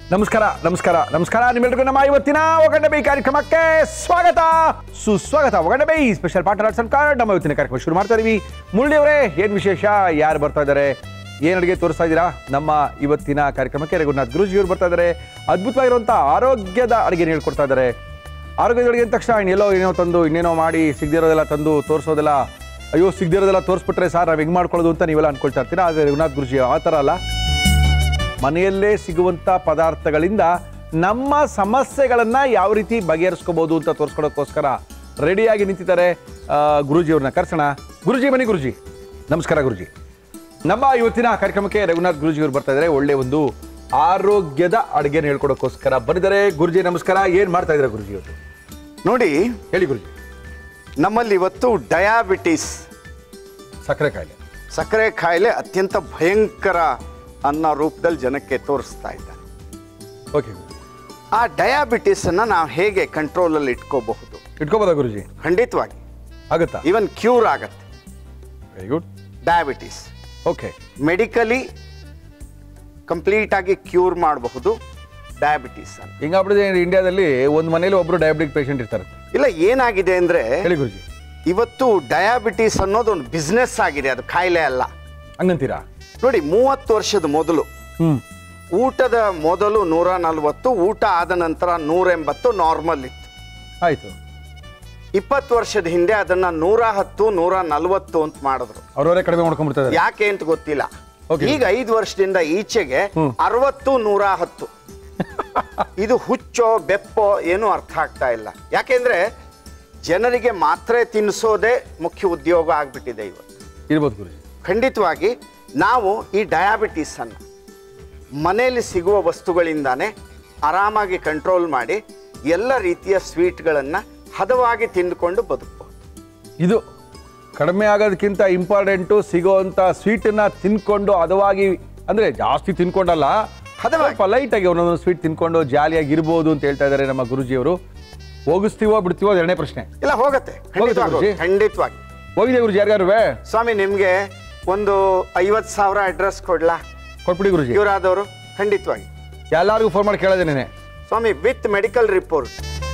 ನಮಸ್ಕಾರ ನಮಸ್ಕಾರ ನಮಸ್ಕಾರ ನಿಮ್ಮೆಲ್ಲರಿಗೂ ನಮ್ಮ ಇವತ್ತಿನ ಒಗಂಡ ಬೈ ಕಾರ್ಯಕ್ರಮಕ್ಕೆ ಸ್ವಾಗತ ಸುಸ್ವಾಗತ ಒಗಂಡ by special partner arts and card ನಮ್ಮ ಇವತ್ತಿನ ಕಾರ್ಯಕ್ರಮ ಶುರು ಮಾಡ್ತಾ ಇದೀವಿ ಮುರಳಿಯವರೇ ಏನ್ ವಿಶೇಷ ಯಾರು ಬರ್ತಾ ಇದ್ದಾರೆ ಏನ್ ಅಡುಗೆ ತೋರಿಸ್ತಾ ಇದ್ದೀರಾ ನಮ್ಮ ಇವತ್ತಿನ ಕಾರ್ಯಕ್ರಮಕ್ಕೆ ರಘುನಾಥ್ ಗುರುಜಿಯವರು ಬರ್ತಾ ಇದ್ದಾರೆ ಅದ್ಭುತವಾಗಿರುವಂಥ ಆರೋಗ್ಯದ ಅಡುಗೆ ಹೇಳ್ಕೊಡ್ತಾ ಇದ್ದಾರೆ ಆರೋಗ್ಯದ ಅಡುಗೆ ಅಂದ ತಕ್ಷಣ ಇನ್ನೆಲ್ಲೋ ಏನೋ ತಂದು ಇನ್ನೇನೋ ಮಾಡಿ ಸಿಗದಿರೋದೆಲ್ಲ ತಂದು ತೋರಿಸೋದೆಲ್ಲ ಅಯ್ಯೋ ಸಿಗದಿರೋದೆಲ್ಲ ತೋರಿಸ್ಬಿಟ್ರೆ ಸರ್ ನಾವು ಹೆಂಗೆ ಮಾಡ್ಕೊಳ್ಳೋದು ಅಂತ ನೀವೆಲ್ಲ ಅನ್ಕೊಳ್ತಾ ಇರ್ತೀರಾ ಆದರೆ ರಘುನಾಥ್ ಗುರುಜಿ ಆ ಥರ ಅಲ್ಲ ಮನೆಯಲ್ಲೇ ಸಿಗುವಂಥ ಪದಾರ್ಥಗಳಿಂದ ನಮ್ಮ ಸಮಸ್ಯೆಗಳನ್ನು ಯಾವ ರೀತಿ ಬಗೆಹರಿಸ್ಕೋಬಹುದು ಅಂತ ತೋರಿಸ್ಕೊಡೋಕ್ಕೋಸ್ಕರ ರೆಡಿಯಾಗಿ ನಿಂತಿದ್ದಾರೆ ಆ, ಗುರೂಜಿಯವ್ರನ್ನ ಕರ್ಸೋಣ ಗುರುಜಿ ಬನ್ನಿ ಗುರುಜಿ ನಮಸ್ಕಾರ ಗುರುಜಿ ನಮ್ಮ ಇವತ್ತಿನ ಕಾರ್ಯಕ್ರಮಕ್ಕೆ ರಘುನಾಥ್ ಗುರುಜಿಯವರು ಬರ್ತಾ ಇದ್ದಾರೆ ಒಳ್ಳೆ ಒಂದು ಆರೋಗ್ಯದ ಅಡುಗೆನ ಹೇಳ್ಕೊಡೋಕ್ಕೋಸ್ಕರ ಬಂದಿದ್ದಾರೆ ಗುರುಜಿ ನಮಸ್ಕಾರ ಏನು ಮಾಡ್ತಾ ಇದ್ದಾರೆ ಗುರುಜಿ ಇವತ್ತು ನೋಡಿ ಹೇಳಿ ಗುರುಜಿ ನಮ್ಮಲ್ಲಿ ಇವತ್ತು ಡಯಾಬಿಟಿಸ್ ಸಕ್ಕರೆ ಕಾಯಿಲೆ ಸಕ್ಕರೆ ಕಾಯಿಲೆ ಅತ್ಯಂತ ಭಯಂಕರ ಅನ್ನೋ ರೂಪದಲ್ಲಿ ಜನಕ್ಕೆ ತೋರಿಸ್ತಾ ಇದ್ದಾರೆ ಓಕೆ ಆ ಡಯಾಬಿಟಿಸ್ ಅನ್ನ ನಾವು ಹೇಗೆ ಕಂಟ್ರೋಲಲ್ಲಿ ಇಟ್ಕೋಬಹುದು ಇಟ್ಕೋಬೋದಾ ಗುರುಜಿ ಖಂಡಿತವಾಗಿ ಆಗುತ್ತಾ ಈವನ್ ಕ್ಯೂರ್ ಆಗತ್ತೆ very good diabetes okay medically complete ಆಗಿ ಕ್ಯೂರ್ ಮಾಡಬಹುದು ಡಯಾಬಿಟಿಸ್ ಅನ್ನು ಹಿಂಗಾಗ್ಬಿಟ್ಟಿದೆ ಇಂಡಿಯಾದಲ್ಲಿ ಒಂದು ಮನೇಲಿ ಒಬ್ರು ಡಯಾಬಿಟಿಕ್ ಪೇಷಂಟ್ ಇರ್ತಾರೆ ಇಲ್ಲ ಏನಾಗಿದೆ ಅಂದ್ರೆ ಹೇಳಿ ಗುರುಜಿ ಇವತ್ತು ಡಯಾಬಿಟಿಸ್ ಅನ್ನೋದು ಒಂದು ಬಿಸ್ನೆಸ್ ಆಗಿದೆ ಅದು ಕಾಯಿಲೆ ಅಲ್ಲ ಹಂಗಂತೀರಾ ನೋಡಿ ಮೂವತ್ತು ವರ್ಷದ ಮೊದಲು ಹ್ಮ್ ಊಟದ ಮೊದಲು ನೂರ ನಲ್ವತ್ತು ಊಟ ಆದ ನಂತರ ನೂರ ಎಂಬತ್ತು ನಾರ್ಮಲ್ ಇತ್ತು ಆಯ್ತು ಇಪ್ಪತ್ತು ವರ್ಷದ ಹಿಂದೆ ಅದನ್ನ ನೂರ ಹತ್ತು ನೂರ ನಲ್ವತ್ತು ಅಂತ ಮಾಡಿದ್ರು ಅವ್ರವರೇ ಕಡಿಮೆ ಮಾಡ್ಕೊಂಡ್ಬಿಡ್ತಾರೆ ಯಾಕೆ ಅಂತ ಗೊತ್ತಿಲ್ಲ Okay. ಈಗ ಐದು ವರ್ಷದಿಂದ ಈಚೆಗೆ ಅರವತ್ತು ನೂರ ಹತ್ತು ಇದು ಹುಚ್ಚೋ ಬೆಪ್ಪೋ ಏನೂ ಅರ್ಥ ಆಗ್ತಾ ಇಲ್ಲ ಯಾಕೆಂದ್ರೆ ಜನರಿಗೆ ಮಾತ್ರೆ ತಿನ್ನಿಸೋದೇ ಮುಖ್ಯ ಉದ್ಯೋಗ ಆಗ್ಬಿಟ್ಟಿದೆ ಇವತ್ತು ಇರ್ಬೋದು ಗುರುಜಿ ಖಂಡಿತವಾಗಿ ನಾವು ಈ ಡಯಾಬಿಟಿಸ್ ಅನ್ನು ಮನೆಯಲ್ಲಿ ಸಿಗುವ ವಸ್ತುಗಳಿಂದಾನೇ ಆರಾಮಾಗಿ ಕಂಟ್ರೋಲ್ ಮಾಡಿ ಎಲ್ಲ ರೀತಿಯ ಸ್ವೀಟ್ಗಳನ್ನು ಹದವಾಗಿ ತಿಂದುಕೊಂಡು ಬದುಕಬಹುದು ಇದು ಕಡಿಮೆ ಆಗೋದಕ್ಕಿಂತ ಇಂಪಾರ್ಟೆಂಟು ಸಿಗೋವಂಥ ಸ್ವೀಟನ್ನ ತಿನ್ಕೊಂಡು ಹದವಾಗಿ ಅಂದ್ರೆ ಜಾಸ್ತಿ ತಿನ್ಕೊಂಡಲ್ಲ ಹದವಾಗಿ. ಸ್ವಲ್ಪ ಲೈಟಾಗಿ ಒಂದೊಂದು ಸ್ವೀಟ್ ತಿನ್ಕೊಂಡು ಜಾಲಿಯಾಗಿ ಇರ್ಬೋದು ಅಂತ ಹೇಳ್ತಾ ಇದ್ದಾರೆ ನಮ್ಮ ಗುರುಜಿಯವರು ಹೋಗಿಸ್ತೀವೋ ಬಿಡ್ತೀವೋ ಅದು ಎರಡನೇ ಪ್ರಶ್ನೆ ಇಲ್ಲ ಹೋಗತ್ತೆ ಖಂಡಿತವಾಗಿ ಗುರೂಜಿ? ಖಂಡಿತವಾಗಿ ಹೋಗಿದೆ ಗುರುಜಿ ಯಾರ್ಯಾರು ಸ್ವಾಮಿ ನಿಮಗೆ ಒಂದು ಐವತ್ತು ಸಾವಿರ ಅಡ್ರೆಸ್ ಕೊಡ್ಲಾ ಕೊಟ್ಬಿಡಿ ಗುರುಜಿ ಇವರಾದವರು ಖಂಡಿತವಾಗಿ ಎಲ್ಲರಿಗೂ ಫೋನ್ ಮಾಡಿ ಕೇಳೋದೆ ನೆನೆ ಸ್ವಾಮಿ ವಿತ್ ಮೆಡಿಕಲ್ ರಿಪೋರ್ಟ್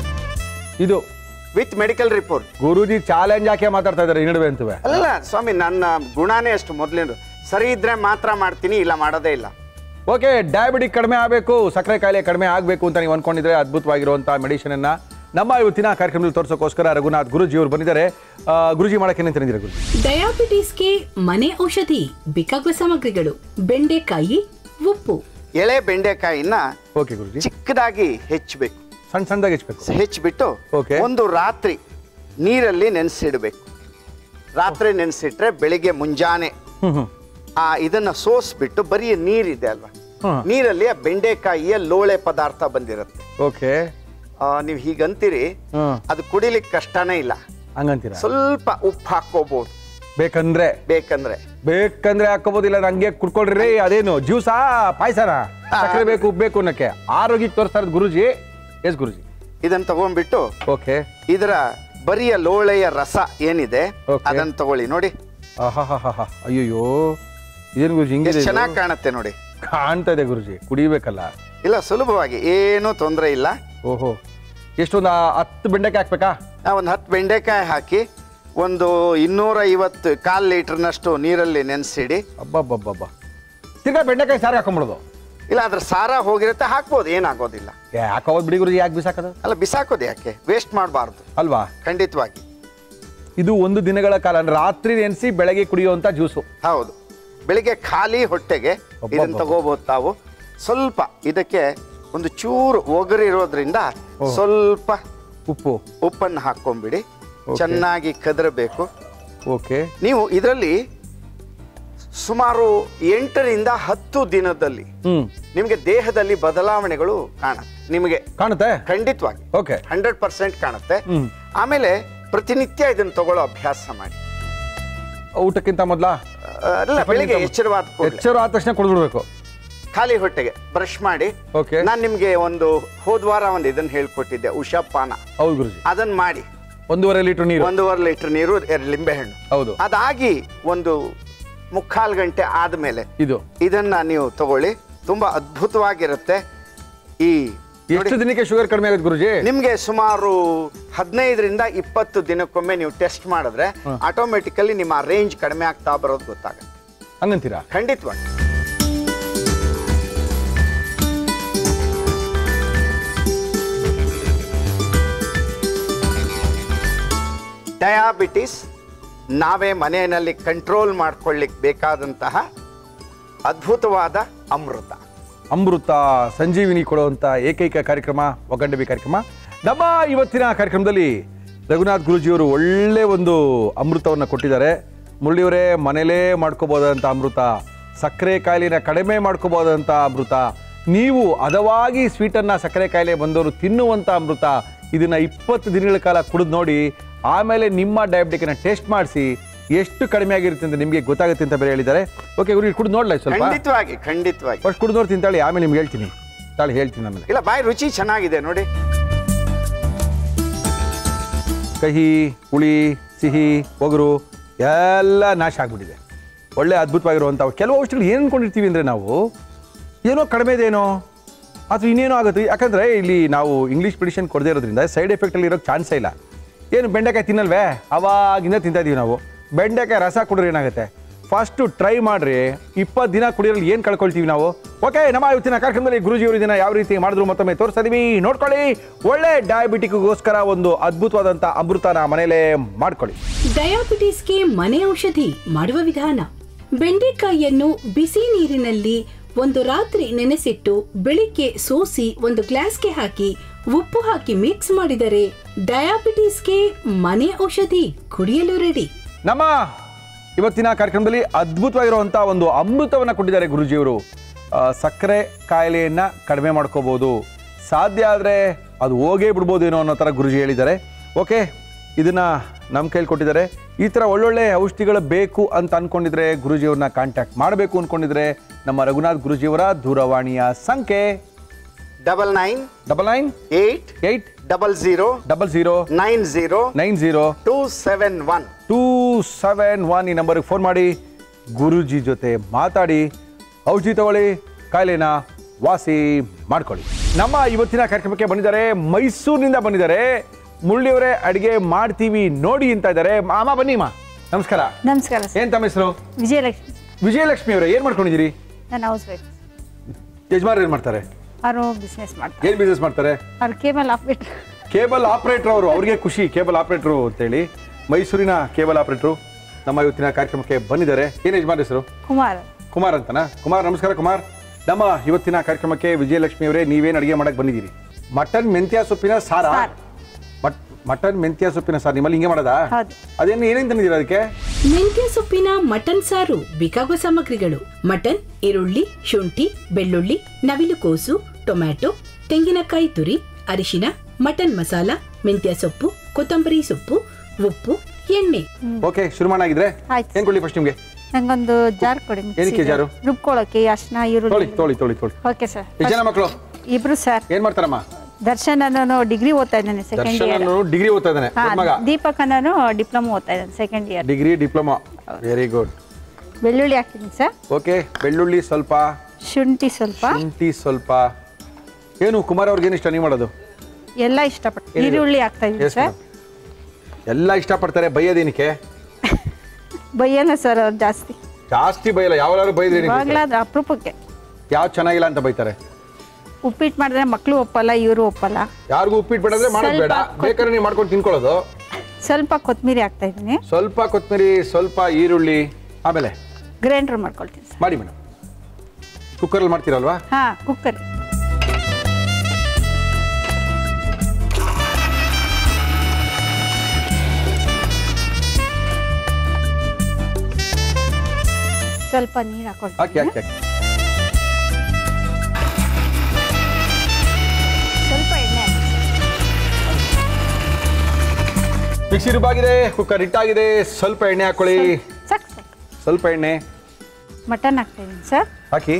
ಇದು with medical report Guruji challenge ಹಾಕಿ ಮಾತಾಡ್ತಾ ಇದ್ದಾರೆ ಈ ನಡುವೆ ಅಂತವೆ ಅಲ್ಲ ಸ್ವಾಮಿ ನನ್ನ ಗುಣನೇ ಅಷ್ಟು ಮೊದಲಿನ ಸರಿ ಇದ್ರೆ ಮಾತ್ರ ಮಾಡ್ತೀನಿ ಇಲ್ಲ ಮಾಡೋದೇ ಇಲ್ಲ ಓಕೆ ಡಯಾಬಿಟಿಕ್ ಕಡಿಮೆ ಆಗಬೇಕು ಸಕ್ಕರೆ ಕಾಯಿಲೆ ಕಡಿಮೆ ಆಗಬೇಕು ಅಂತ ನೀವು ಅನ್ಕೊಂಡಿದ್ರೆ ಅದ್ಭುತವಾಗಿರುವಂಥ ಮೆಡಿಸಿನನ್ನ ನಮ್ಮ ಇವತ್ತಿನ ಕಾರ್ಯಕ್ರಮದಲ್ಲಿ ತೋರಿಸೋಕ್ಕೋಸ್ಕರ ರಘುನಾಥ್ ಗುರುಜಿ ಅವರು ಬಂದಿದ್ದಾರೆ ಆ, ಗುರುಜಿ ಮಾಡಕ್ಕೆ ಏನೇನು ತಂದಿದ್ದೀರಾ ಗುರುಜಿ ಡಯಾಬಿಟಿಸ್ಗೆ ಮನೆ ಔಷಧಿ ಬೇಕಾಗುವ ಸಾಮಗ್ರಿಗಳು ಬೆಂಡೆಕಾಯಿ ಉಪ್ಪು ಎಳೆ ಬೆಂಡೆಕಾಯಿನ ಓಕೆ ಗುರುಜಿ ಚಿಕ್ಕದಾಗಿ ಹೆಚ್ಚಬೇಕು ಸಣ್ಣ ಸಣ್ಣದಾಗಿ ಹೆಚ್ಚಬೇಕು ಹೆಚ್ಚಿಬಿಟ್ಟು Okay. ಒಂದು ರಾತ್ರಿ ನೀರಲ್ಲಿ ನೆನೆಸಿಡ್ಬೇಕು ರಾತ್ರಿ ನೆನೆಸಿಟ್ರೆ ಬೆಳಿಗ್ಗೆ ಮುಂಜಾನೆ ಹ್ಮ್ ಹ್ಮ್ ಆ ಇದನ್ನ ಸೋಸ್ಬಿಟ್ಟು ಬರೀ ನೀರಿದೆ ಅಲ್ವಾ ಹ್ಮ್. ನೀರಲ್ಲಿ ಆ ಬೆಂಡೆಕಾಯಿಯ ಲೋಳೆ ಪದಾರ್ಥ ಬಂದಿರುತ್ತೆ ಓಕೆ ಆ, ನೀವು ಹೀಗಂತೀರಿ ಹ್ಮ್ ಅದು ಕುಡಿಲಿಕ್ಕೆ ಕಷ್ಟನೇ ಇಲ್ಲ ಹಂಗಂತೀರಾ ಸ್ವಲ್ಪ ಉಪ್ಪು ಹಾಕೋಬಹುದು ಬೇಕಂದ್ರೆ ಬೇಕಂದ್ರೆ ಬೇಕಂದ್ರೆ ಹಾಕೋಬೋದಿಲ್ಲ ನಂಗೆ ಕುಡ್ಕೊಳ್ರಿ ಅದೇನು ಜ್ಯೂಸಾ ಪಾಯ್ಸನ ಸಕ್ಕರೆ ಬೇಕು ಉಪ್ಪು ಬೇಕು ಅನ್ನಕ್ಕೆ ಆರೋಗ್ಯಕ್ಕೆ ತೋರಿಸ್ತಾ ಇರೋದು ಗುರುಜಿ ಎಸ್ ಗುರುಜಿ ಇದನ್ನ ತಗೊಂಡ್ಬಿಟ್ಟು ಓಕೆ ಇದರ ಬರಿಯ ಲೋಳೆಯ ರಸ ಏನಿದೆ Okay. ಅದನ್ನ ತಗೊಳ್ಳಿ ನೋಡಿ ಆಹಾಹಾಹಾ ಅಯ್ಯಯ್ಯೋ ಇದೇನು ಗುರುಜಿ ಹಿಂಗಿದೆ ಎಷ್ಟು ಇದು? ಚೆನ್ನಾಗಿ ಕಾಣುತ್ತೆ ನೋಡಿ ಕಾಣ್ತಾ ಇದೆ ಗುರುಜಿ ಕುಡಿಬೇಕಲ್ಲ ಇಲ್ಲ ಸುಲಭವಾಗಿ ಏನೂ ತೊಂದರೆ ಇಲ್ಲ ಓಹೋ ಎಷ್ಟೊಂದು ಆ ಹತ್ತು ಬೆಂಡೆಕಾಯಿ ಹಾಕ್ಬೇಕಾ ಒಂದು ಹತ್ತು ಬೆಂಡೆಕಾಯಿ ಹಾಕಿ ಒಂದು ಇನ್ನೂರ ಐವತ್ತು ಕಾಲು ಲೀಟರ್ನಷ್ಟು ನೀರಲ್ಲಿ ನೆನೆಸಿಡಿ ಅಬ್ಬಬ್ಬಬ್ಬಬ್ಬ ತಿರ್ಗಾ ಬೆಂಡೆಕಾಯಿ ಸಾರು ಹಾಕೊಂಬಿಡೋದು ಇಲ್ಲ ಅದ್ರ ಸಾರ ಹೋಗಿರುತ್ತೆ ಹಾಕ್ಬೋದು ಏನಾಗೋದಿಲ್ಲ ಯಾಕೋದ್ ಬಿಡಿ ಗುರುಜಿ ಯಾಕೆ ಬಿಸಾಕದು ಅಲ್ಲ ಬಿಸಾಕೋದು ಯಾಕೆ ವೇಸ್ಟ್ ಮಾಡಬಾರ್ದು ಅಲ್ವಾ ಖಂಡಿತವಾಗಿ ಇದು ಒಂದು ದಿನಗಳ ಕಾಲ ಅಂದ್ರೆ ರಾತ್ರಿ ನೆನೆಸಿ ಬೆಳಗ್ಗೆ ಕುಡಿಯುವಂತ ಜ್ಯೂಸು ಹೌದು ಬೆಳಿಗ್ಗೆ ಖಾಲಿ ಹೊಟ್ಟೆಗೆ ಇದನ್ನ ಅಬ್ಬಬ್ಬಬ್ಬ. ತಗೋಬಹುದು ತಾವು ಸ್ವಲ್ಪ ಇದಕ್ಕೆ ಒಂದು ಚೂರು ಒಗರಿರೋದ್ರಿಂದ ಸ್ವಲ್ಪ ಉಪ್ಪು ಉಪ್ಪನ್ನು ಹಾಕೊಂಡ್ಬಿಡಿ Okay. ಚೆನ್ನಾಗಿ ಕದರಬೇಕು ಓಕೆ ನೀವು ಇದರಲ್ಲಿ ಸುಮಾರು ಎಂಟರಿಂದ ಹತ್ತು ದಿನದಲ್ಲಿ ಹ್ಮ್ ನಿಮಗೆ ದೇಹದಲ್ಲಿ ಬದಲಾವಣೆಗಳು ಕಾಣುತ್ತೆ ನಿಮಗೆ ಕಾಣುತ್ತೆ ಖಂಡಿತವಾಗಿ ಓಕೆ ಹಂಡ್ರೆಡ್ ಪರ್ಸೆಂಟ್ ಕಾಣುತ್ತೆ ಹ್ಮ್. ಆಮೇಲೆ ಪ್ರತಿನಿತ್ಯ ಇದನ್ನು ತಗೊಳ್ಳೋ ಅಭ್ಯಾಸ ಮಾಡಿ ಊಟಕ್ಕಿಂತ ಮೊದಲ ಆ, ಅಲ್ಲ ಬೆಳಿಗ್ಗೆ ಎಚ್ಚರವಾದ ಕೂಡ್ಲೆ ಎಚ್ಚರ ಆದ ತಕ್ಷಣ ಕುಡಿದ್ಬಿಡ್ಬೇಕು ಖಾಲಿ ಹೊಟ್ಟೆಗೆ ಬ್ರಷ್ ಮಾಡಿ Okay. ನಾನು ನಿಮ್ಗೆ ಒಂದು ಹೋದ್ವಾರ ಒಂದು ಇದನ್ನ ಹೇಳ್ಕೊಟ್ಟಿದ್ದೆ ಉಷಾಪಾನ ಹೌದು ಗುರುಜಿ ಅದನ್ನ ಮಾಡಿ ಒಂದೂವರೆ ಲೀಟರ್ ನೀರು ಒಂದೂವರೆ ಲೀಟರ್ ನೀರು ಎರಡು ಲಿಂಬೆಹಣ್ಣು ಹೌದು ಅದಾಗಿ ಒಂದು ಮುಕ್ಕಾಲು ಗಂಟೆ ಆದಮೇಲೆ ಇದು ಇದನ್ನ ನೀವು ತಗೊಳ್ಳಿ ತುಂಬಾ ಅದ್ಭುತವಾಗಿರುತ್ತೆ ಈ ಎಷ್ಟು ದಿನಕ್ಕೆ ಶುಗರ್ ಕಡಿಮೆ ಆಗುತ್ತೆ ಗುರುಜಿ ನಿಮ್ಗೆ ಸುಮಾರು ಹದಿನೈದರಿಂದ ಇಪ್ಪತ್ತು ದಿನಕ್ಕೊಮ್ಮೆ ನೀವು ಟೆಸ್ಟ್ ಮಾಡಿದ್ರೆ ಆಟೋಮೆಟಿಕಲಿ ನಿಮ್ಮ ರೇಂಜ್ ಕಡಿಮೆ ಆಗ್ತಾ ಬರೋದು ಗೊತ್ತಾಗುತ್ತೆ ಹಂಗಂತೀರಾ ಖಂಡಿತವಾಗಿ ಡಯಾಬಿಟಿಸ್ ನಾವೇ ಮನೆಯಲ್ಲಿ ಕಂಟ್ರೋಲ್ ಮಾಡ್ಕೊಳ್ಳಿಕ್ಕೆ ಬೇಕಾದಂತಹ ಅದ್ಭುತವಾದ ಅಮೃತ ಅಮೃತ ಸಂಜೀವಿನಿ ಕೊಡುವಂಥ ಏಕೈಕ ಕಾರ್ಯಕ್ರಮ ಒಗ್ಗಂಡಬಿ ಕಾರ್ಯಕ್ರಮ ನಮ್ಮ ಇವತ್ತಿನ ಕಾರ್ಯಕ್ರಮದಲ್ಲಿ ರಘುನಾಥ್ ಗುರುಜಿಯವರು ಒಳ್ಳೆ ಒಂದು ಅಮೃತವನ್ನು ಕೊಟ್ಟಿದ್ದಾರೆ ಮುರಳಿಯವರೇ ಮನೇಲೇ ಮಾಡ್ಕೋಬೋದಂಥ ಅಮೃತ ಸಕ್ಕರೆ ಕಾಯಿಲೆನ ಕಡಿಮೆ ಮಾಡ್ಕೋಬೋದಂಥ ಅಮೃತ ನೀವು ಹದವಾಗಿ ಸ್ವೀಟನ್ನು ಸಕ್ಕರೆ ಕಾಯಿಲೆ ಬಂದವರು ತಿನ್ನುವಂಥ ಅಮೃತ ಇದನ್ನ ಇಪ್ಪತ್ತು ದಿನಗಳ ಕಾಲ ಕುಡಿದು ನೋಡಿ ಆಮೇಲೆ ನಿಮ್ಮ ಡಯಾಬಿಟಿಕ್ನ ಟೆಸ್ಟ್ ಮಾಡಿಸಿ ಎಷ್ಟು ಕಡಿಮೆ ಆಗಿರುತ್ತೆ ಅಂತ ನಿಮಗೆ ಗೊತ್ತಾಗುತ್ತೆ ಅಂತ ಬೇರೆ ಹೇಳಿದ್ದಾರೆ ಓಕೆ ಗುರು ಕುಡಿದು ನೋಡ್ಲಾ ಸ್ವಲ್ಪ ಖಂಡಿತವಾಗಿ ಖಂಡಿತವಾಗಿ ಫಸ್ಟ್ ಕುಡಿದು ನೋಡಿ ತಿಂತಾಳಿ ಆಮೇಲೆ ನಿಮ್ಗೆ ಹೇಳ್ತೀನಿ ತಾಳಿ ಹೇಳ್ತೀನಿ ಆಮೇಲೆ ಇಲ್ಲ ಬಾಯಿ ರುಚಿ ಚೆನ್ನಾಗಿದೆ ನೋಡಿ ಕಹಿ ಹುಳಿ ಸಿಹಿ ಒಗರು ಎಲ್ಲ ನಾಶ ಆಗ್ಬಿಟ್ಟಿದೆ ಒಳ್ಳೆ ಅದ್ಭುತವಾಗಿರುವಂಥ ಕೆಲವು ಔಷಧಿಗಳು ಏನು ಅನ್ಕೊಂಡಿರ್ತೀವಿ ಅಂದರೆ ನಾವು ಏನೋ ಕಡಿಮೆ ಇದೇನೋ ಅಥವಾ ಇನ್ನೇನೋ ಆಗುತ್ತೆ ಯಾಕಂದರೆ ಇಲ್ಲಿ ನಾವು ಇಂಗ್ಲೀಷ್ ಮೆಡಿಷನ್ ಕೊಡದೇ ಇರೋದ್ರಿಂದ ಸೈಡ್ ಎಫೆಕ್ಟಲ್ಲಿ ಇರೋಕ್ಕೆ ಚಾನ್ಸೇ ಇಲ್ಲ ಏನು ಬೆಂಡೆಕಾಯಿ ತಿನ್ನಲ್ವೇ ಅವಾಗಿಂದ ತಿಂತಾ ಇದೀವಿ ನಾವು ಬೆಂಡೆಕಾಯಿ ರಸ ಕುಡಿದ್ರೆ ಏನಾಗುತ್ತೆ ಫಸ್ಟು ಟ್ರೈ ಮಾಡ್ರಿ ಇಪ್ಪತ್ತು ದಿನ ಕುಡಿಯೋದ್ರಲ್ಲಿ ಏನು ಕಳ್ಕೊಳ್ತೀವಿ ನಾವು ಓಕೆ ನಮ್ಮ ಇವತ್ತಿನ ಕಾರ್ಯಕ್ರಮದಲ್ಲಿ ಗುರುಜಿಯವರು ಇದನ್ನ ಯಾವ ರೀತಿ ಮಾಡಿದ್ರು ಮತ್ತೊಮ್ಮೆ ತೋರಿಸ್ತಾ ಇದೀವಿ ನೋಡ್ಕೊಳ್ಳಿ ಒಳ್ಳೆ ಡಯಾಬಿಟಿಕ್ಗೋಸ್ಕರ ಒಂದು ಅದ್ಭುತವಾದಂಥ ಅಮೃತನ ಮನೇಲೇ ಮಾಡ್ಕೊಳ್ಳಿ ಡಯಾಬಿಟಿಸ್ಗೆ ಮನೆ ಔಷಧಿ ಮಾಡುವ ವಿಧಾನ ಬೆಂಡೆಕಾಯಿಯನ್ನು ಬಿಸಿ ನೀರಿನಲ್ಲಿ ಒಂದು ರಾತ್ರಿ ನೆನೆಸಿಟ್ಟು ಬೆಳಿಗ್ಗೆ ಸೋಸಿ ಒಂದು ಗ್ಲಾಸ್ಗೆ ಹಾಕಿ ಉಪ್ಪು ಹಾಕಿ ಮಿಕ್ಸ್ ಮಾಡಿದರೆ ಡಯಾಬಿಟಿಸ್ಗೆ ಮನೆ ಔಷಧಿ ಕುಡಿಯಲು ರೆಡಿ ನಮ್ಮ ಇವತ್ತಿನ ಕಾರ್ಯಕ್ರಮದಲ್ಲಿ ಅದ್ಭುತವಾಗಿರುವಂಥ ಒಂದು ಅಮೃತವನ್ನು ಕೊಟ್ಟಿದ್ದಾರೆ ಗುರುಜಿಯವರು ಆ, ಸಕ್ಕರೆ ಕಾಯಿಲೆಯನ್ನು ಕಡಿಮೆ ಮಾಡ್ಕೋಬೋದು ಸಾಧ್ಯ ಆದರೆ ಅದು ಹೋಗೇ ಬಿಡ್ಬೋದೇನೋ ಅನ್ನೋ ಥರ ಗುರುಜಿ ಹೇಳಿದ್ದಾರೆ ಓಕೆ ಇದನ್ನು ನಮ್ಮ ಕೈಲಿ ಕೊಟ್ಟಿದ್ದಾರೆ ಈ ಥರ ಒಳ್ಳೊಳ್ಳೆ ಔಷಧಿಗಳು ಬೇಕು ಅಂತ ಅಂದ್ಕೊಂಡಿದ್ರೆ ಗುರುಜಿಯವ್ರನ್ನ ಕಾಂಟ್ಯಾಕ್ಟ್ ಮಾಡಬೇಕು ಅಂದ್ಕೊಂಡಿದ್ರೆ ನಮ್ಮ ರಘುನಾಥ್ ಗುರುಜಿಯವರ ದೂರವಾಣಿಯ ಸಂಖ್ಯೆ double nine double nine eight eight double zero double zero nine zero nine zero two seven one two seven one ಈ ನಂಬರ್ಗೆ ಫೋನ್ ಮಾಡಿ ಗುರುಜಿ ಜೊತೆ ಮಾತಾಡಿ ಔಷಧಿ ತಗೊಳ್ಳಿ ಕಾಯಿಲೆನ ವಾಸಿ ಮಾಡ್ಕೊಳ್ಳಿ ನಮ್ಮ ಇವತ್ತಿನ ಕಾರ್ಯಕ್ರಮಕ್ಕೆ ಬಂದಿದ್ದಾರೆ ಮೈಸೂರಿನಿಂದ ಬಂದಿದ್ದಾರೆ ಮುರಳಿಯವರೇ ಅಡಿಗೆ ಮಾಡ್ತೀವಿ ನೋಡಿ ಅಂತ ಇದ್ದಾರೆ ಮಾಮ ಬನ್ನಿ ಮಾ ನಮಸ್ಕಾರ ನಮಸ್ಕಾರ ಸರ್ ಏನ್ ತಮ್ಮ ಹೆಸರು ವಿಜಯಲಕ್ಷ್ಮಿ ವಿಜಯಲಕ್ಷ್ಮಿ ಅವರೇ ಏನ್ ಮಾಡ್ಕೊಂಡಿದ್ದೀರಿ ನಾನು ಹೌಸ್ ವೈಫ್ ಯಜಮಾನ್ ಏನ್ ಮಾಡ್ತಾರೆ ಅವರು ಬಿಸ್ನೆಸ್ ಮಾಡ್ತಾರೆ ಏನ್ ಬಿಸ್ನೆಸ್ ಮಾಡ್ತಾರೆ ಅವ್ರು ಕೇಬಲ್ ಹಾಕ್ಬಿಟ್ಟು ಕೇಬಲ್ ಆಪರೇಟರ್ ಅವರು ಅವ್ರಿಗೆ ಖುಷಿ ಕೇಬಲ್ ಆಪರೇಟರ್ ಅಂತೇಳಿ ಮೈಸೂರಿನ ಕೇಬಲ್ ಆಪರೇಟರ್ ನಮ್ಮ ಇವತ್ತಿನ ಕಾರ್ಯಕ್ರಮಕ್ಕೆ ಬಂದಿದ್ದಾರೆ ಏನ್ ಯಜಮಾನ್ ಹೆಸರು ಕುಮಾರ್ ಕುಮಾರ್ ಅಂತನಾ ಕುಮಾರ್ ನಮಸ್ಕಾರ ಕುಮಾರ್ ನಮ್ಮ ಇವತ್ತಿನ ಕಾರ್ಯಕ್ರಮಕ್ಕೆ ವಿಜಯಲಕ್ಷ್ಮಿ ಅವರೇ ನೀವೇನು ಅಡಿಗೆ ಮಾಡಕ್ ಬಂದಿದ್ದೀರಿ ಮಟನ್ ಮೆಂತ್ಯ ಸೊಪ್ಪಿನ ಸಾರ ಸಾರ್. ಮಟ್ ಮಟನ್ ಮೆಂತ್ಯ ಸೊಪ್ಪಿನ ಸಾರ್ ನಿಮ್ಮಲ್ಲಿ ಹಿಂಗೆ ಮಾಡೋದಾ ಹೌದು. ಅದೇನು ಏನೇನು ತಂದಿದ್ದೀರಾ ಅದಕ್ಕೆ ಮೆಂತ್ಯ ಸೊಪ್ಪಿನ ಮಟನ್ ಸಾರು ಬೇಕಾಗುವ ಸಾಮಗ್ರಿಗಳು ಮಟನ್ ಈರುಳ್ಳಿ ಶುಂಠಿ ಬೆಳ್ಳುಳ್ಳಿ ನವಿಲುಕೋಸು ಟೊಮ್ಯಾಟೊ ತೆಂಗಿನಕಾಯಿ ತುರಿ ಅರಿಶಿನ ಮಟನ್ ಮಸಾಲ ಮೆಂತ್ಯ ಸೊಪ್ಪು ಕೊತ್ತಂಬರಿ ಸೊಪ್ಪು ಉಪ್ಪು ಎಣ್ಣೆ ಓಕೆ ಶುರು ಮಾಡಾಗಿದ್ರೆ ಆಯ್ತು. ಏನ್ ಕೊಡ್ಲಿ ಫಸ್ಟ್ ನಿಮ್ಗೆ ನಂಗೊಂದು ಜಾರ್ ಕೊಡಿ ಮಿಕ್ಸಿಗೆ. ಏನಕ್ಕೆ ಜಾರು? ರುಬ್ಕೊಳ್ಳೋಕೆ ಅರ್ಶಿನ ತೊಳಿ ಈರುಳ್ಳಿ ತೊಳಿ ತೊಳಿ ತೊಳಿ ಓಕೆ ಸರ್ ಎಷ್ಟು ಜನ ಮಕ್ಕಳು ಇಬ್ರು ಸರ್ ಏನ್ ಮಾಡ್ತಾರಮ್ಮ ದರ್ಶನ್ ನಾನು ಡಿಗ್ರಿ ಓದ್ತಾ ಇದ್ದೇನೆ ಸೆಕೆಂಡ್ ದರ್ಶನ್ ಇಯರ್ ಅನ್ನೋನು ಡಿಗ್ರಿ ಓದ್ತಾ ಇದ್ದಾನೆ ಹಾ ದೊಡ್ಡ ಮಗ ದೀಪಕ್ ನಾನು ಡಿಪ್ಲೊಮಾ ಓದ್ತಾ ಇದ್ದೇನೆ second year degree diploma very good ಬೆಳ್ಳುಳ್ಳಿ ಹಾಕ್ತೀನಿ ಸರ್ ಓಕೆ ಬೆಳ್ಳುಳ್ಳಿ ಸ್ವಲ್ಪ ಶುಂಠಿ ಸ್ವಲ್ಪ ಶುಂಠಿ ಸ್ವಲ್ಪ ಏನು ಕುಮಾರ್ ಅವ್ರಿಗೆ ಏನು ಇಷ್ಟ ನೀವು ಮಾಡೋದು ಎಲ್ಲ ಇಷ್ಟಪಟ್ಟು ಏನಿದೆ? ಈರುಳ್ಳಿ ಹಾಕ್ತಾ ಇದ್ದೀನಿ Yes, ಸರ್ madam. ಎಲ್ಲ ಇಷ್ಟಪಡ್ತಾರೆ ಬೈಯೋದೇನಕ್ಕೆ ಬೈಯನ ಸರ್ ಅವ್ರು ಜಾಸ್ತಿ ಜಾಸ್ತಿ ಬೈಯಲ್ಲ ಯಾವಾರು ಬೈದ್ರೆ ಇವಾಗ್ಲಾದ್ರೆ ಅಪರೂಪಕ್ಕೆ ಯಾವ ಚೆನ್ನಾಗಿಲ್ಲ ಅಂತ ಬೈತಾರೆ ಉಪ್ಪಿಟ್ಟು ಮಾಡಿದ್ರೆ ಮಕ್ಕಳು ಒಪ್ಪಲ್ಲ ಇವರು ಒಪ್ಪಲ್ಲ ಯಾರಿಗೂ ಉಪ್ಪಿಟ್ಟು ಬೇಡ ಅಂದ್ರೆ ಮಾಡೋದು ಬೇಡ ಸ್ವಲ್ಪ ಬೇಕಾದ್ರೆ ನೀವು ಮಾಡ್ಕೊಂಡು ತಿನ್ಕೊಳ್ಳೋದು ಸ್ವಲ್ಪ ಕೊತ್ತಂಬರಿ ಹಾಕ್ತಾ ಇದ್ದೀನಿ ಸ್ವಲ್ಪ ಕೊತ್ತಂಬರಿ ಸ್ವಲ್ಪ ಈರುಳ್ಳಿ ಆಮೇಲೆ ಗ್ರೈಂಡರ್ ಮಾಡ್ಕೊಳ್ತೀನಿ ಸರ್ ಮಾಡಿ ಮೇಡಮ್ ಕುಕ್ಕರಲ್ಲಿ ಮಾಡ್ತೀರಲ್ವಾ ಹಾ ಕುಕ್ಕರ್ ಸ್ವಲ್ಪ ನೀರು ಹಾಕಿ ಹಾಕೊಳ್ತೀನಿ ಹಾಕಿ ಹಾಕಿ ಸ್ವಲ್ಪ ಎಣ್ಣೆ ಹಾಕಿ ಮಿಕ್ಸಿ ರುಬ್ಬಾಗಿದೆ ಕುಕ್ಕರ್ ಹಿಟ್ಟಾಗಿದೆ ಸ್ವಲ್ಪ ಎಣ್ಣೆ ಹಾಕೊಳ್ಳಿ ಸಾಕು ಸಾಕು ಸ್ವಲ್ಪ ಎಣ್ಣೆ ಮಟನ್ ಹಾಕ್ತಾ ಇದ್ದೀನಿ ಸರ್ ಹಾಕಿ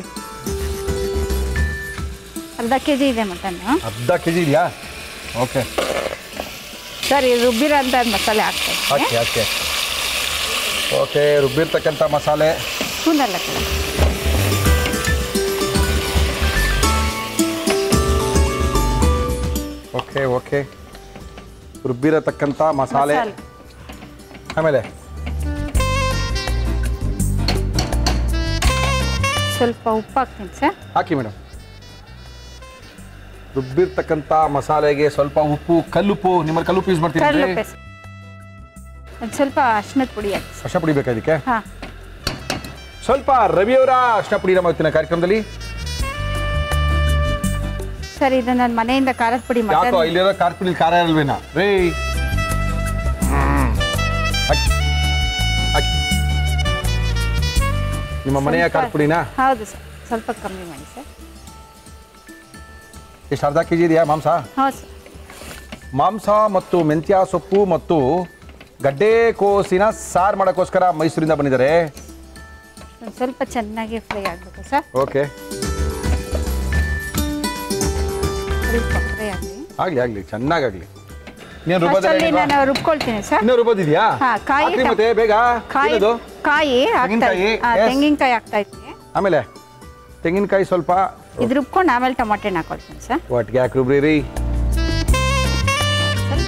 ಅರ್ಧ ಕೆ ಜಿ ಇದೆ ಮಟನ್ ಅರ್ಧ ಕೆ ಜಿ ಇದೆಯಾ ಓಕೆ ಸರ್ ಇದು ರುಬ್ಬಿರೋ ಅಂತ ಮಸಾಲೆ ಹಾಕ್ತಾ ಇದ್ದೀನಿ ಹಾಕಿ ಹಾಕಿ ಓಕೆ ರುಬ್ಬಿರ್ತಕ್ಕಂಥ ಮಸಾಲೆ ಸ್ಪೂನಲ್ಲಿ ಹಾಕಿ ಓಕೆ ಓಕೆ ರುಬ್ಬಿರತಕ್ಕಂಥ ಮಸಾಲೆ ಮಸಾಲೆ. ಆಮೇಲೆ ಸ್ವಲ್ಪ ಉಪ್ಪು ಹಾಕ್ತೀನಿ ಸರ್ ಹಾಕಿ ಮೇಡಮ್ ರುಬ್ಬಿರ್ತಕ್ಕಂಥ ಮಸಾಲೆಗೆ ಸ್ವಲ್ಪ ಉಪ್ಪು ಕಲ್ಲುಪ್ಪು ನಿಮ್ಮಲ್ಲಿ ಕಲ್ಲುಪ್ಪು ಯೂಸ್ ಕರ್ಲು ಮಾಡ್ತೀರಿ ಪೇಸ್ಟ್ ಒಂದು ಸ್ವಲ್ಪ ಅರ್ಶಿನದ ಪುಡಿ ಹಾಕಿ ಸರ್ ಅರ್ಶಿನ ಪುಡಿ ಬೇಕಾ ಇದಕ್ಕೆ ಹಾಂ ಸ್ವಲ್ಪ ರವಿಯವರ ಅರ್ಶಿನ ಪುಡಿನ ಮಾಡ್ತೀನಿ ಕಾರ್ಯಕ್ರಮದಲ್ಲಿ ಸರ್ ಇದು ನನ್ನ ಮನೆಯಿಂದ ಖಾರದ ಪುಡಿ ಯಾಕೋ ಮಟನ್ ಇಲ್ಲಿರೋ ಖಾರ ಪುಡಿ ಖಾರ ಇರಲ್ವೇನಾ ರೇ ಹಾಕಿ. ಹಾಕಿ. ನಿಮ್ಮ ಮನೆಯ ಖಾರ ಪುಡಿನಾ ಹೌದು ಸರ್ ಸ್ವಲ್ಪ ಕಮ್ಮಿ ಮಾಡಿ ಸರ್ ಎಷ್ಟು ಅರ್ಧ ಕೆ ಜಿ ಇದೆಯಾ ಮಾಂಸ ಹೌದು ಸರ್ ಮಾಂಸ ಮತ್ತು ಮೆಂತ್ಯ ಸೊಪ್ಪು ಮತ್ತು ಗಡ್ಡೆ ಕೋಸಿನ ಸಾರು ಮಾಡೋಕ್ಕೋಸ್ಕರ ಮೈಸೂರಿಂದ ಬಂದಿದ್ದಾರೆ ಒಂದು ಸ್ವಲ್ಪ ಚೆನ್ನಾಗಿ ಫ್ರೈ ಆಗಬೇಕು ಸರ್ ಓಕೆ ಸ್ವಲ್ಪ ಫ್ರೈ ಆಗಲಿ ಆಗಲಿ ಆಗಲಿ ಚೆನ್ನಾಗಾಗಲಿ ನೀನು ಅಷ್ಟರಲ್ಲಿ ರುಬ್ಬೋದಿಲ್ಲ ನಾನು ರುಬ್ಕೊಳ್ತೀನಿ ಸರ್ ಇನ್ನೂ ರುಬ್ಬೋದಿದೆಯಾ ಹಾ, ಕಾಯಿ ಹಾಕ್ರಿ ಟಮ್- ಮತ್ತೆ ಬೇಗ ಕಾಯಿ ಏನದು ಕಾಯಿ ಹಾಕ್ತಾ ತೆಂಗಿನಕಾಯಿ, ಹಾಂ yes. ತೆಂಗಿನಕಾಯಿ ಹಾಕ್ತಾ ಇದ್ದೀನಿ ಆಮೇಲೆ ತೆಂಗಿನಕಾಯಿ ಸ್ವಲ್ಪ ಇದು ರುಬ್ಕೊಂಡು ಆಮೇಲೆ ಟೊಮಾಟೆ ಹಾಕೊಳ್ತೀನಿ ಸರ್ ಒಟ್ಟಿಗೆ ಹಾಕಿ ರುಬ್ರಿ ರೀ ಸ್ವಲ್ಪ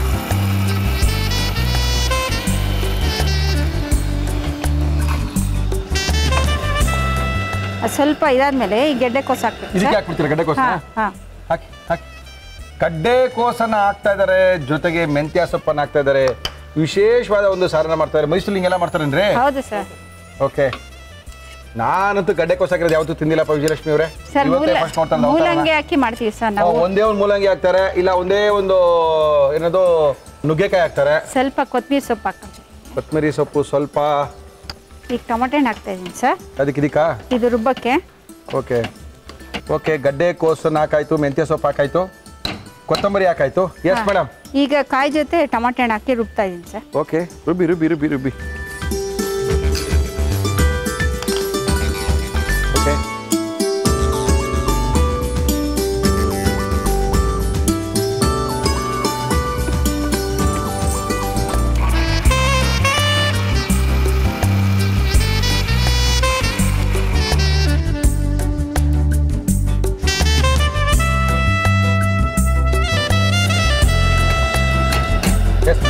ಅದು ಸ್ವಲ್ಪ ಇದಾದ್ಮೇಲೆ ಈ ಗೆಡ್ಡೆ ಕೋಸು ಹಾಕ್ಬೇಕು ಇದಕ್ಕೆ ಸರ್ ಹಾಕ್ಬಿಡ್ತೀರಾ ಗಡ್ಡೆ ಕೋಸನ ಹಾಂ ಹಾಂ ಹಾಕಿ ಹಾಕಿ ಗಡ್ಡೆ ಕೋಸನ್ನ ಹಾಕ್ತಾ ಇದ್ದಾರೆ ಜೊತೆಗೆ ಮೆಂತ್ಯ ಸೊಪ್ಪನ್ನ ಹಾಕ್ತಾ ಇದ್ದಾರೆ ವಿಶೇಷವಾದ ಒಂದು ಸಾರನ್ನ ಮಾಡ್ತಾ ಇದ್ದಾರೆ ಮೈಸೂರು ಹಿಂಗೆಲ್ಲ ಮಾಡ್ತಾರೇನ್ರಿ ಹೌದು ಸರ್ ಓಕೆ ನಾನಂತೂ ಗಡ್ಡೆ ಕೋಸ ಹಾಕಿರೋದು ಯಾವತ್ತೂ ತಿಂದಿಲ್ಲಪ್ಪ ವಿಜಯಲಕ್ಷ್ಮಿ ಅವರೇ ಸರ್ ಮೂಲ ಇವತ್ತೇ ಫಸ್ಟ್ ನೋಡ್ತಾ ಇರೋದು ಮೂಲಂಗಿ ಹಾಕಿ ಮಾಡ್ತೀವಿ ಸರ್ ನಾವು ಒಂದೇ ಒಂದು ಮೂಲಂಗಿ ಹಾಕ್ತಾರೆ ಇಲ್ಲ ಒಂದೇ ಒಂದು ಏನದು ನುಗ್ಗೆಕಾಯಿ ಹಾಕ್ತಾರೆ ಸ್ವಲ್ಪ ಕೊತ್ತಂಬರಿ ಸೊಪ್ಪು ಹಾಕ್ತೀನಿ ಕೊತ್ತಂಬರಿ ಸೊಪ್ಪು ಸ್ವಲ್ಪ ಈಗ ಟೊಮಾಟೆ ಹಾಕ್ತಾ ಇದ್ದೀನಿ ಸರ್ ಅದಕ್ಕೆ ಇದಕ್ಕಾ ಇದು ರುಬ್ಬಕ್ಕೆ ಓಕೆ ಓಕೆ ಗಡ್ಡೆ ಕೋಸನ್ನ ಹಾಕಾಯ್ತು ಮೆಂತ್ಯ ಸೊಪ್ಪು ಹಾಕಾಯ್ತು ಕೊತ್ತಂಬರಿ ಹಾಕಾಯ್ತು ಎಸ್ ಹಾ. ಮೇಡಮ್ ಈಗ ಕಾಯಿ ಜೊತೆ ಟೊಮಾಟೆ ಹಣ್ಣು ಹಾಕಿ ರುಬ್ತಾ ಇದ್ದೀನಿ ಸರ್ ಓಕೆ ರುಬ್ಬಿ ರುಬ್ಬಿ ರುಬ್ಬಿ ರುಬ್ಬಿ ಓಕೆ ಎಸ್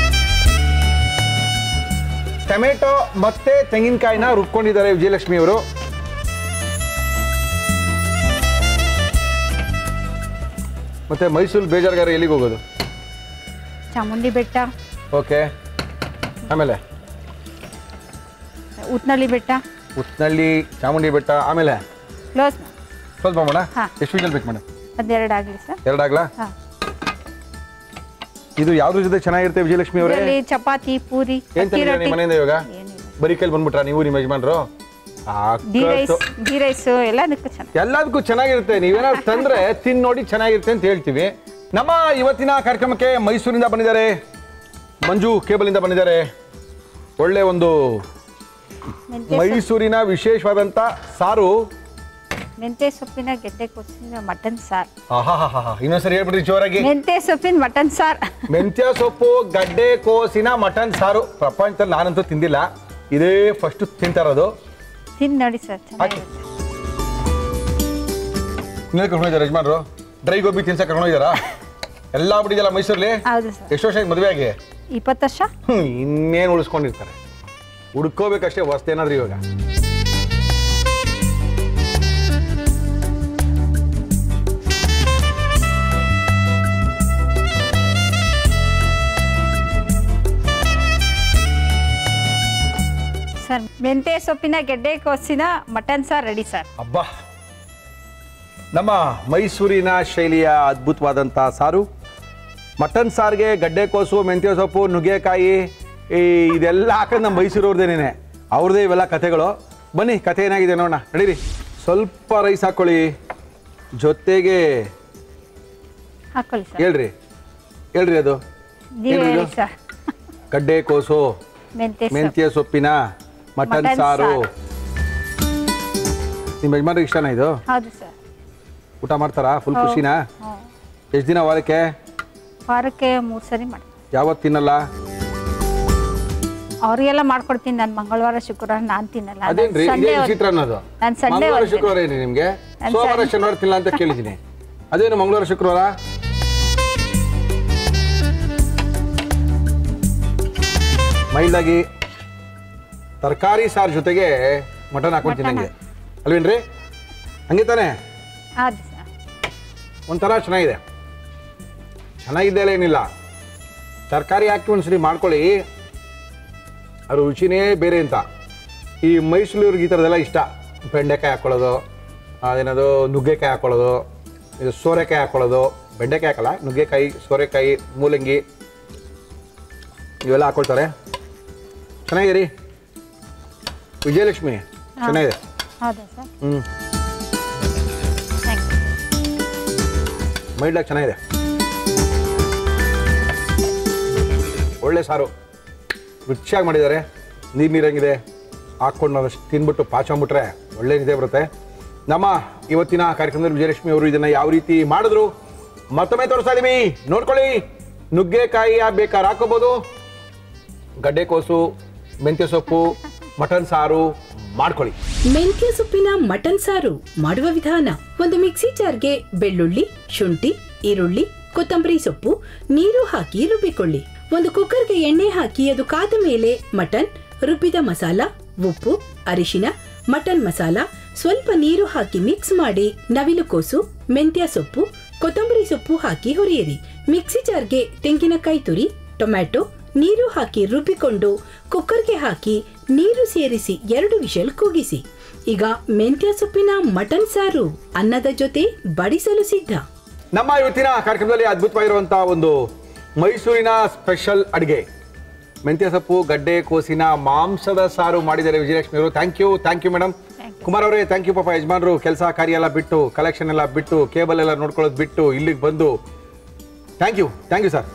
ಟೊಮೆಟೊ ಮತ್ತೆ ತೆಂಗಿನಕಾಯಿನ ರುಬ್ಕೊಂಡಿದ್ದಾರೆ ವಿಜಯಲಕ್ಷ್ಮಿ ಅವರು ಮತ್ತೆ ಮೈಸೂರು ಬೇಜಾರ್ಗಾರ ಎಲ್ಲಿಗೆ ಹೋಗೋದು ಚಾಮುಂಡಿ ಬೆಟ್ಟ ಓಕೆ ಆಮೇಲೆ ಉತ್ನಳ್ಳಿ ಬೆಟ್ಟ ಉತ್ನಳ್ಳಿ ಚಾಮುಂಡಿ ಬೆಟ್ಟ ಆಮೇಲೆ ಕ್ಲೋಸ್ ಸ್ವಲ್ಪ ಮಾಡೋಣ ಹಾ. ಎಷ್ಟು ವಿಜಲ್ ಬೇಕು ಮೇಡಮ್ ಅದೆರಡು ಆಗಲಿ ಸರ್ ಎರಡಾಗ್ಲಾ ಹಾಂ ಇದು ಯಾವ್ದ್ರ ಜೊತೆ ಚೆನ್ನಾಗಿರುತ್ತೆ ವಿಜಯಲಕ್ಷ್ಮಿ ಅವರೇ ಇದರಲ್ಲಿ ಚಪಾತಿ ಪೂರಿ ಏನ್ ಅಕ್ಕಿ ತಂದಿದ್ದೀರಾ ರೊಟ್ಟಿ ನಿಮ್ಮ ಮನೆಯಿಂದ ಇವಾಗ ಏನಿಲ್ಲ ಬರೀ ಕೈಲಿ ಬಂದ್ಬಿಟ್ರಾ ನೀವು ನಿಮ್ಮ ಯಜಮಾನ್ರು ಗೀ ರೈಸ್ ಸಾಕತ್ತು. ಗೀ ರೈಸು ಎಲ್ಲದಕ್ಕೂ ಚೆನ್ನಾಗಿ ಎಲ್ಲದಕ್ಕೂ ಚೆನ್ನಾಗಿರುತ್ತೆ ನೀವೇನಾದ್ರು ತಂದ್ರೆ ತಿನ್ ನೋಡಿ ಚೆನ್ನಾಗಿರುತ್ತೆ ಅಂತ ಹೇಳ್ತೀವಿ ನಮ್ಮ ಇವತ್ತಿನ ಕಾರ್ಯಕ್ರಮಕ್ಕೆ ಮೈಸೂರಿಂದ ಬಂದಿದ್ದಾರೆ ಮಂಜು ಕೇಬಲ್ ಇಂದ ಬಂದಿದ್ದಾರೆ ಒಳ್ಳೆ ಒಂದು ಮೆಂತ್ಯ ಮೈಸೂರಿನ ವಿಶೇಷವಾದಂತ ಸಾರು ಮೆಂತ್ಯ ಸೊಪ್ಪಿನ ಗೆಡ್ಡೆ ಕೊಚ್ಚಿನ ಮಟನ್ ಸಾರ್ ಆಹಾಹಾಹಾ. ಇನ್ನೊಂದ್ಸರಿ ಹೇಳ್ಬಿಡ್ರಿ ಜೋರಾಗಿ ಮೆಂತ್ಯ ಸೊಪ್ಪಿನ ಮಟನ್ ಸಾರ್ ಮೆಂತ್ಯ ಸೊಪ್ಪು ಗಡ್ಡೆ ಕೋಸಿನ ಮಟನ್ ಸಾರು ಪ್ರಪಂಚದಲ್ಲಿ ನಾನಂತೂ ತಿಂದಿಲ್ಲ ಇದೇ ಫಸ್ಟ್ ತಿಂತಾ ಇರೋದು ತಿಂದು ನೋಡಿ ಸರ್ ಚೆನ್ನಾಗಿರುತ್ತೆ ಇನ್ನೇ ಕರ್ಕೊಂಡಿದ್ದಾರೆ ಯಜಮಾನ್ರು ಡ್ರೈ ಗೋಬಿ ತಿನ್ಸಕ್ ಕರ್ಕೊಂಡಿದ್ದಾರಾ ಎಲ್ಲ ಬಿಟ್ಟಿದೆಯಲ್ಲ ಮೈಸೂರಲ್ಲಿ ಹೌದು ಸರ್ ಎಷ್ಟು ವರ್ಷ ಆಯ್ತು ಮದುವೆ ಆಗಿ ಇಪ್ಪತ್ತು ವರ್ಷ ಹ್ಮ್, ಇನ್ನೇನು ಉಳಿಸ್ಕೊಂಡಿರ್ತಾರೆ ಹುಡ್ಕೋಬೇಕಷ್ಟೇ ಹೊಸ್ತೇನಾದ್ರೂ ಇವಾಗ ಸರ್ ಮೆಂತ್ಯ ಸೊಪ್ಪಿನ ಗೆಡ್ಡೆ ಕೋಸಿನ ಮಟನ್ ಸಾರ್ ರೆಡಿ ಸರ್ ಅಬ್ಬಾ ನಮ್ಮ ಮೈಸೂರಿನ ಶೈಲಿಯ ಅದ್ಭುತವಾದಂಥ ಸಾರು ಮಟನ್ ಸಾರಿಗೆ ಗಡ್ಡೆ ಕೋಸು ಮೆಂತ್ಯ ಸೊಪ್ಪು ನುಗ್ಗೆಕಾಯಿ ಈ ಇದೆಲ್ಲ ಹಾಕೋದು ನಮ್ಮ ಮೈಸೂರವ್ರದ್ದೇನೆ ಅವ್ರದ್ದೇ ಇವೆಲ್ಲ ಕಥೆಗಳು ಬನ್ನಿ ಕಥೆ ಏನಾಗಿದೆ ನೋಡೋಣ ನಡೀರಿ ಸ್ವಲ್ಪ ರೈಸ್ ಹಾಕ್ಕೊಳ್ಳಿ ಜೊತೆಗೆ ಹಾಕೊಳ್ಳಿ ಸರ್ ಹೇಳ್ರಿ ಹೇಳ್ರಿ ಅದು ನೀವು ಏನು ಹೇಳಿ ಇದು? ಸರ್ ಗಡ್ಡೆ ಕೋಸು ಮೆಂತ್ಯ ಸೊಪ್ಪು ಮೆಂತ್ಯ ಸೊಪ್ಪಿನ ಮಟನ್ ಮಟನ್ ಸಾರು ಸಾರು. ನಿಮ್ಮ ಯಜಮಾನ್ರಿಗೆ ಇಷ್ಟನಾ ಇದು ಹೌದು ಸರ್ ಊಟ ಮಾಡ್ತಾರಾ ಫುಲ್ ಖುಷಿನಾ ಹ್ಞೂ ಎಷ್ಟು ದಿನ ವಾರಕ್ಕೆ ವಾರಕ್ಕೆ ಮೂರು ಸರಿ ಮಾಡಿ ಯಾವತ್ತು ತಿನ್ನಲ್ಲ ಅವ್ರಿಗೆಲ್ಲ ಮಾಡ್ಕೊಡ್ತೀನಿ ನಾನು ಮಂಗಳವಾರ ಶುಕ್ರವಾರ ನಾನು ತಿನ್ನಲ್ಲ ನಾನು ಅದೇನ್ರಿ ಸಂಡೇ ಇದೇ ಹೊತ್ತು- ಚಿತ್ರಾನ್ನ ಅದು ನಾನು ಸಂಡೇ ಮಂಗಳವಾರ ಹೊತ್ತು- ಶುಕ್ರವಾರ ಏನಿ ನಿಮ್ಗೆ ನಾನ್ ಸೋಮವಾರ ಸಂಡೆ- ಶನಿವಾರ ತಿನ್ನಲ್ಲ ಅಂತ ಕೇಳಿದ್ದೀನಿ ಅದೇನು ಮಂಗಳವಾರ ಶುಕ್ರವಾರ ಮೈಲ್ಡಾಗಿ ತರಕಾರಿ ಸಾರು ಜೊತೆಗೆ ಮಟನ್ ಹಾಕೊಂಡು ತಿನ್ನಂಗೆ ಅಲ್ವೇನ್ರಿ ಹಂಗೆ ತಾನೇ ಹೌದು ಸರ್ ಒಂಥರ ಚೆನ್ನಾಗಿದೆ ಚೆನ್ನಾಗಿದ್ದೆಲ್ಲ ಏನಿಲ್ಲ ತರಕಾರಿ ಹಾಕಿ ಒಂದ್ಸರಿ ಮಾಡ್ಕೊಳ್ಳಿ ಅದ್ರ ರುಚಿನೇ ಬೇರೆ ಅಂತ ಈ ಮೈಸೂರಿಗೆ ಈ ಥರದ್ದೆಲ್ಲ ಇಷ್ಟ ಬೆಂಡೆಕಾಯಿ ಹಾಕ್ಕೊಳ್ಳೋದು ಅದೇನದು ನುಗ್ಗೆಕಾಯಿ ಹಾಕ್ಕೊಳ್ಳೋದು ಇದು ಸೋರೆಕಾಯಿ ಹಾಕ್ಕೊಳ್ಳೋದು ಬೆಂಡೆಕಾಯಿ ಹಾಕಲ್ಲ ನುಗ್ಗೆಕಾಯಿ ಸೋರೆಕಾಯಿ ಮೂಲಂಗಿ ಇವೆಲ್ಲ ಹಾಕ್ಕೊಳ್ತಾರೆ ಚೆನ್ನಾಗಿದೆ ರೀ ವಿಜಯಲಕ್ಷ್ಮಿ ಚೆನ್ನಾಗಿದೆ ಹೌದಾ ಸರ್ ಹ್ಞೂ ಥ್ಯಾಂಕ್ ಯು ಮೈಲ್ಡಾಗಿ ಚೆನ್ನಾಗಿದೆ ಒಳ್ಳೆ ಸಾರು ರುಚಿಯಾಗಿ ಮಾಡಿದ್ದಾರೆ ನೀರು ನೀರಂಗಿದೆ ಹಾಕ್ಕೊಂಡು ನಾವು ತಿನ್ಬಿಟ್ಟು ಪಾಚಂಬಿಟ್ರೆ ಒಳ್ಳೆ ನಿದ್ದೆ ಬರುತ್ತೆ ನಮ್ಮ ಇವತ್ತಿನ ಕಾರ್ಯಕ್ರಮದಲ್ಲಿ ವಿಜಯಲಕ್ಷ್ಮಿ ಅವರು ಇದನ್ನ ಯಾವ ರೀತಿ ಮಾಡಿದ್ರು ಮತ್ತೊಮ್ಮೆ ತೋರಿಸ್ತಾ ಇದೀವಿ ನೋಡ್ಕೊಳ್ಳಿ ನುಗ್ಗೆಕಾಯಿ ಬೇಕಾದ್ರೆ ಹಾಕೋಬಹುದು ಗಡ್ಡೆಕೋಸು ಮೆಂತ್ಯ ಸೊಪ್ಪು ಮಟನ್ ಸಾರು ಮಾಡ್ಕೊಳ್ಳಿ ಮೆಂತ್ಯ ಸೊಪ್ಪಿನ ಮಟನ್ ಸಾರು ಮಾಡುವ ವಿಧಾನ ಒಂದು ಮಿಕ್ಸಿ ಜಾರ್ಗೆ ಬೆಳ್ಳುಳ್ಳಿ ಶುಂಠಿ ಈರುಳ್ಳಿ ಕೊತ್ತಂಬರಿ ಸೊಪ್ಪು ನೀರು ಹಾಕಿ ರುಬ್ಬಿಕೊಳ್ಳಿ ಒಂದು ಕುಕ್ಕರ್ಗೆ ಎಣ್ಣೆ ಹಾಕಿ ಅದು ಕಾದ ಮೇಲೆ ಮಟನ್ ರುಬ್ಬಿದ ಮಸಾಲ ಉಪ್ಪು ಅರಿಶಿನ ಮಟನ್ ಮಸಾಲ ಸ್ವಲ್ಪ ನೀರು ಹಾಕಿ ಮಿಕ್ಸ್ ಮಾಡಿ ನವಿಲುಕೋಸು ಮೆಂತ್ಯ ಸೊಪ್ಪು ಕೊತ್ತಂಬರಿ ಸೊಪ್ಪು ಹಾಕಿ ಹುರಿಯಿರಿ ಮಿಕ್ಸಿ ಜಾರ್ಗೆ ತೆಂಗಿನಕಾಯಿ ತುರಿ ಟೊಮ್ಯಾಟೊ ನೀರು ಹಾಕಿ ರುಬ್ಬಿಕೊಂಡು ಕುಕ್ಕರ್ಗೆ ಹಾಕಿ ನೀರು ಸೇರಿಸಿ ಎರಡು ವಿಷಲ್ ಕೂಗಿಸಿ ಈಗ ಮೆಂತ್ಯ ಸೊಪ್ಪಿನ ಮಟನ್ ಸಾರು ಅನ್ನದ ಜೊತೆ ಬಡಿಸಲು ಸಿದ್ಧ ನಮ್ಮ ಇವತ್ತಿನ ಕಾರ್ಯಕ್ರಮದಲ್ಲಿ ಅದ್ಭುತವಾಗಿರುವಂತಹ ಒಂದು ಮೈಸೂರಿನ ಸ್ಪೆಷಲ್ ಅಡಿಗೆ ಮೆಂತ್ಯ ಸೊಪ್ಪು ಗಡ್ಡೆ ಕೋಸಿನ ಮಾಂಸದ ಸಾರು ಮಾಡಿದ್ದಾರೆ ವಿಜಯಲಕ್ಷ್ಮಿ ಅವರು thank you thank you madam Kumar ಅವರೇ ಥ್ಯಾಂಕ್ ಯು ಪಾಪ ಯಜಮಾನರು ಕೆಲಸ ಕಾರ್ಯ ಎಲ್ಲ ಬಿಟ್ಟು ಕಲೆಕ್ಷನ್ ಎಲ್ಲ ಬಿಟ್ಟು ಕೇಬಲ್ ಎಲ್ಲ ನೋಡ್ಕೊಳ್ಳೋದು ಬಿಟ್ಟು ಇಲ್ಲಿಗೆ ಬಂದು thank you thank you sir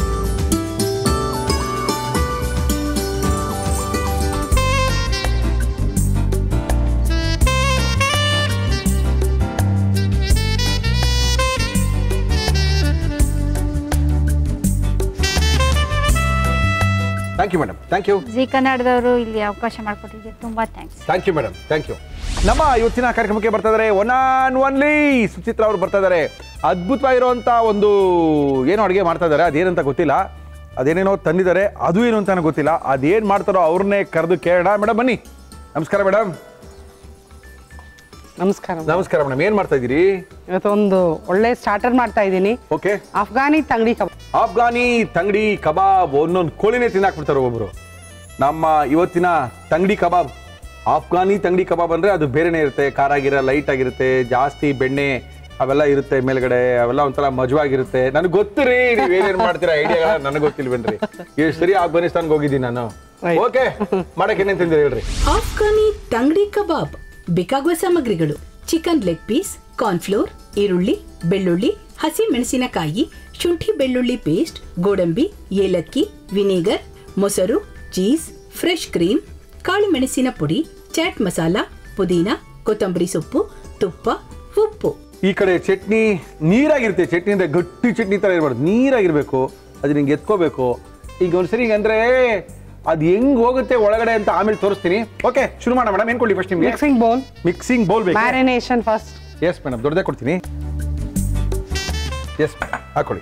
thank you madam thank you ji ಕನ್ನಡದವರು ಇಲ್ಲಿ ಅವಕಾಶ ಮಾಡಿಕೊಟ್ಟಿದ್ದೀರಿ ತುಂಬ thanks thank you madam thank you ನಮ್ಮ ಇವತ್ತಿನ ಕಾರ್ಯಕ್ರಮಕ್ಕೆ ಬರ್ತಾ ಇದ್ದಾರೆ ಒನ್ ಆನ್ ಒನ್ಲಿ ಸುಚಿತ್ರ ಅವರು ಬರ್ತಾ ಇದ್ದಾರೆ ಅದ್ಭುತವಾಗಿರುವಂಥ ಒಂದು ಏನು ಅಡುಗೆ ಮಾಡ್ತಾ ಇದ್ದಾರೆ ಅದೇನಂತ ಗೊತ್ತಿಲ್ಲ ಅದೇನೇನೋ ತಂದಿದ್ದಾರೆ ಅದು ಏನು ಅಂತ ನನಗೆ ಗೊತ್ತಿಲ್ಲ ಅದೇನು ಮಾಡ್ತಾರೋ ಅವ್ರನ್ನೇ ಕರೆದು ಕೇಳೋಣ ಮೇಡಮ್ ಬನ್ನಿ ನಮಸ್ಕಾರ ಮೇಡಮ್ ನಮಸ್ಕಾರ ನಮಸ್ಕಾರ ಮೇಡಮ್ ಏನು ಮಾಡ್ತಾ ಇದ್ದೀರಿ ಇವತ್ತೊಂದು ಒಳ್ಳೆ ಸ್ಟಾರ್ಟರ್ ಮಾಡ್ತಾ ಇದ್ದೀನಿ ಓಕೆ ಅಫ್ಘಾನಿ ತಂಗಡಿ ಕಬಾಬ್ ಆಫ್ಘಾನಿ ತಂಗಡಿ ಕಬಾಬ್ ಒಂದೊಂದು ಕೋಳಿನೇ ತಿನ್ನಾಕ್ಬಿಡ್ತಾರೆ ಒಬ್ಬರು ನಮ್ಮ ಇವತ್ತಿನ ತಂಗಡಿ ಕಬಾಬ್ ಆಫ್ಘಾನಿ ತಂಗಡಿ ಕಬಾಬ್ ಅಂದ್ರೆ ಅದು ಬೇರೆನೇ ಇರುತ್ತೆ ಖಾರ ಆಗಿರ ಲೈಟ್ ಆಗಿರುತ್ತೆ ಜಾಸ್ತಿ ಬೆಣ್ಣೆ ಅವೆಲ್ಲ ಇರುತ್ತೆ ಮೇಲ್ಗಡೆ ಅವೆಲ್ಲ ಒಂಥರ ಮಜವಾಗಿರುತ್ತೆ ನನಗೆ ಗೊತ್ತು ರೀ ನೀವು ಏನೇನು ಮಾಡ್ತೀರಾ ಐಡಿಯಾಗಳ ನನಗೆ ಗೊತ್ತಿಲ್ವೇನ್ರಿ ಎಷ್ಟು ಸರಿ ಆಫ್ಘಾನಿಸ್ತಾನ್ಗೆ ಹೋಗಿದ್ದೀನಿ ನಾನು Right. ಓಕೆ ಮಾಡಕ್ಕೆ ಏನೇನು ತಿಂದಿರಿ ಹೇಳ್ರಿ ಆಫ್ಘಾನಿ ತಂಗಡಿ ಕಬಾಬ್ ಬೇಕಾಗುವ ಸಾಮಗ್ರಿಗಳು ಚಿಕನ್ ಲೆಗ್ ಪೀಸ್ ಕಾರ್ನ್ಫ್ಲೋರ್ ಈರುಳ್ಳಿ ಬೆಳ್ಳುಳ್ಳಿ ಹಸಿ ಮೆಣಸಿನಕಾಯಿ ಶುಂಠಿ ಬೆಳ್ಳುಳ್ಳಿ ಪೇಸ್ಟ್ ಗೋಡಂಬಿ ಏಲಕ್ಕಿ ವಿನೆಗರ್ ಮೊಸರು ಚೀಸ್ ಫ್ರೆಶ್ ಕ್ರೀಮ್ ಕಾಳು ಮೆಣಸಿನ ಪುಡಿ ಚಾಟ್ ಮಸಾಲ ಪುದೀನ ಕೊತ್ತಂಬರಿ ಸೊಪ್ಪು ತುಪ್ಪ ಉಪ್ಪು ಈ ಕಡೆ ಚಟ್ನಿ ನೀರಾಗಿರುತ್ತೆ ಚಟ್ನಿ ಅಂದ್ರೆ ಗಟ್ಟಿ ಚಟ್ನಿ ತರ ಇರಬಾರ್ದು ನೀರಾಗಿರ್ಬೇಕು ಅದು ನಿಂಗೆ ಎತ್ಕೋಬೇಕು ಈಗ ಒಂದ್ಸರಿ ಹಿಂಗೆ ಅಂದ್ರೆ ಅದು ಹೆಂಗ್ ಹೋಗುತ್ತೆ ಒಳಗಡೆ ಅಂತ ಆಮೇಲೆ ತೋರಿಸ್ತೀನಿ ಓಕೆ ಶುರು ಮಾಡೋಣ ಮೇಡಮ್ ಏನ್ ಕೊಡ್ಲಿ ಫಸ್ಟ್ ನಿಮ್ಗೆ ಮಿಕ್ಸಿಂಗ್ ಬೌಲ್ ಮಿಕ್ಸಿಂಗ್ ಬೌಲ್ ಬೇಕು ಮ್ಯಾರಿನೇಷನ್ ಫಸ್ಟ್ ಎಸ್ ಮೇಡಮ್ ದೊಡ್ಡದೇ ಕೊಡ್ತೀನಿ ಎಸ್ ಹಾಕೊಳ್ಳಿ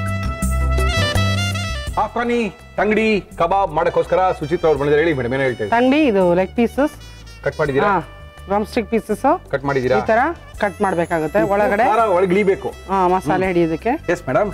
ಆಫ್ಘಾನಿ ತಂಗಡಿ ಕಬಾಬ್ ಮಾಡಕ್ಕೋಸ್ಕರ ಸುಚಿತ್ರ ಅವ್ರು ಬಂದಿದ್ದಾರೆ ಹೇಳಿ ಮೇಡಮ್ ಏನೋ ಹೇಳ್ತಾ ಇದ್ದೀರಿ ತಂಗಡಿ ಇದು ಲೆಗ್ ಪೀಸಸ್ ಕಟ್ ಮಾಡಿದ್ದೀರಾ ಡ್ರಮ್ ಸ್ಟಿಕ್ ಪೀಸಸ್ ಕಟ್ ಮಾಡಿದ್ದೀರಾ ಈ ತರ ಕಟ್ ಮಾಡ್ಬೇಕಾಗುತ್ತೆ ಒಳಗಡೆ ಖಾರ ಒಳಗೆ ಇಳಿಬೇಕು ಹಾ ಮಸಾಲೆ ಹಿಡಿಯೋದಕ್ಕೆ ಎಸ್ ಮೇಡಮ್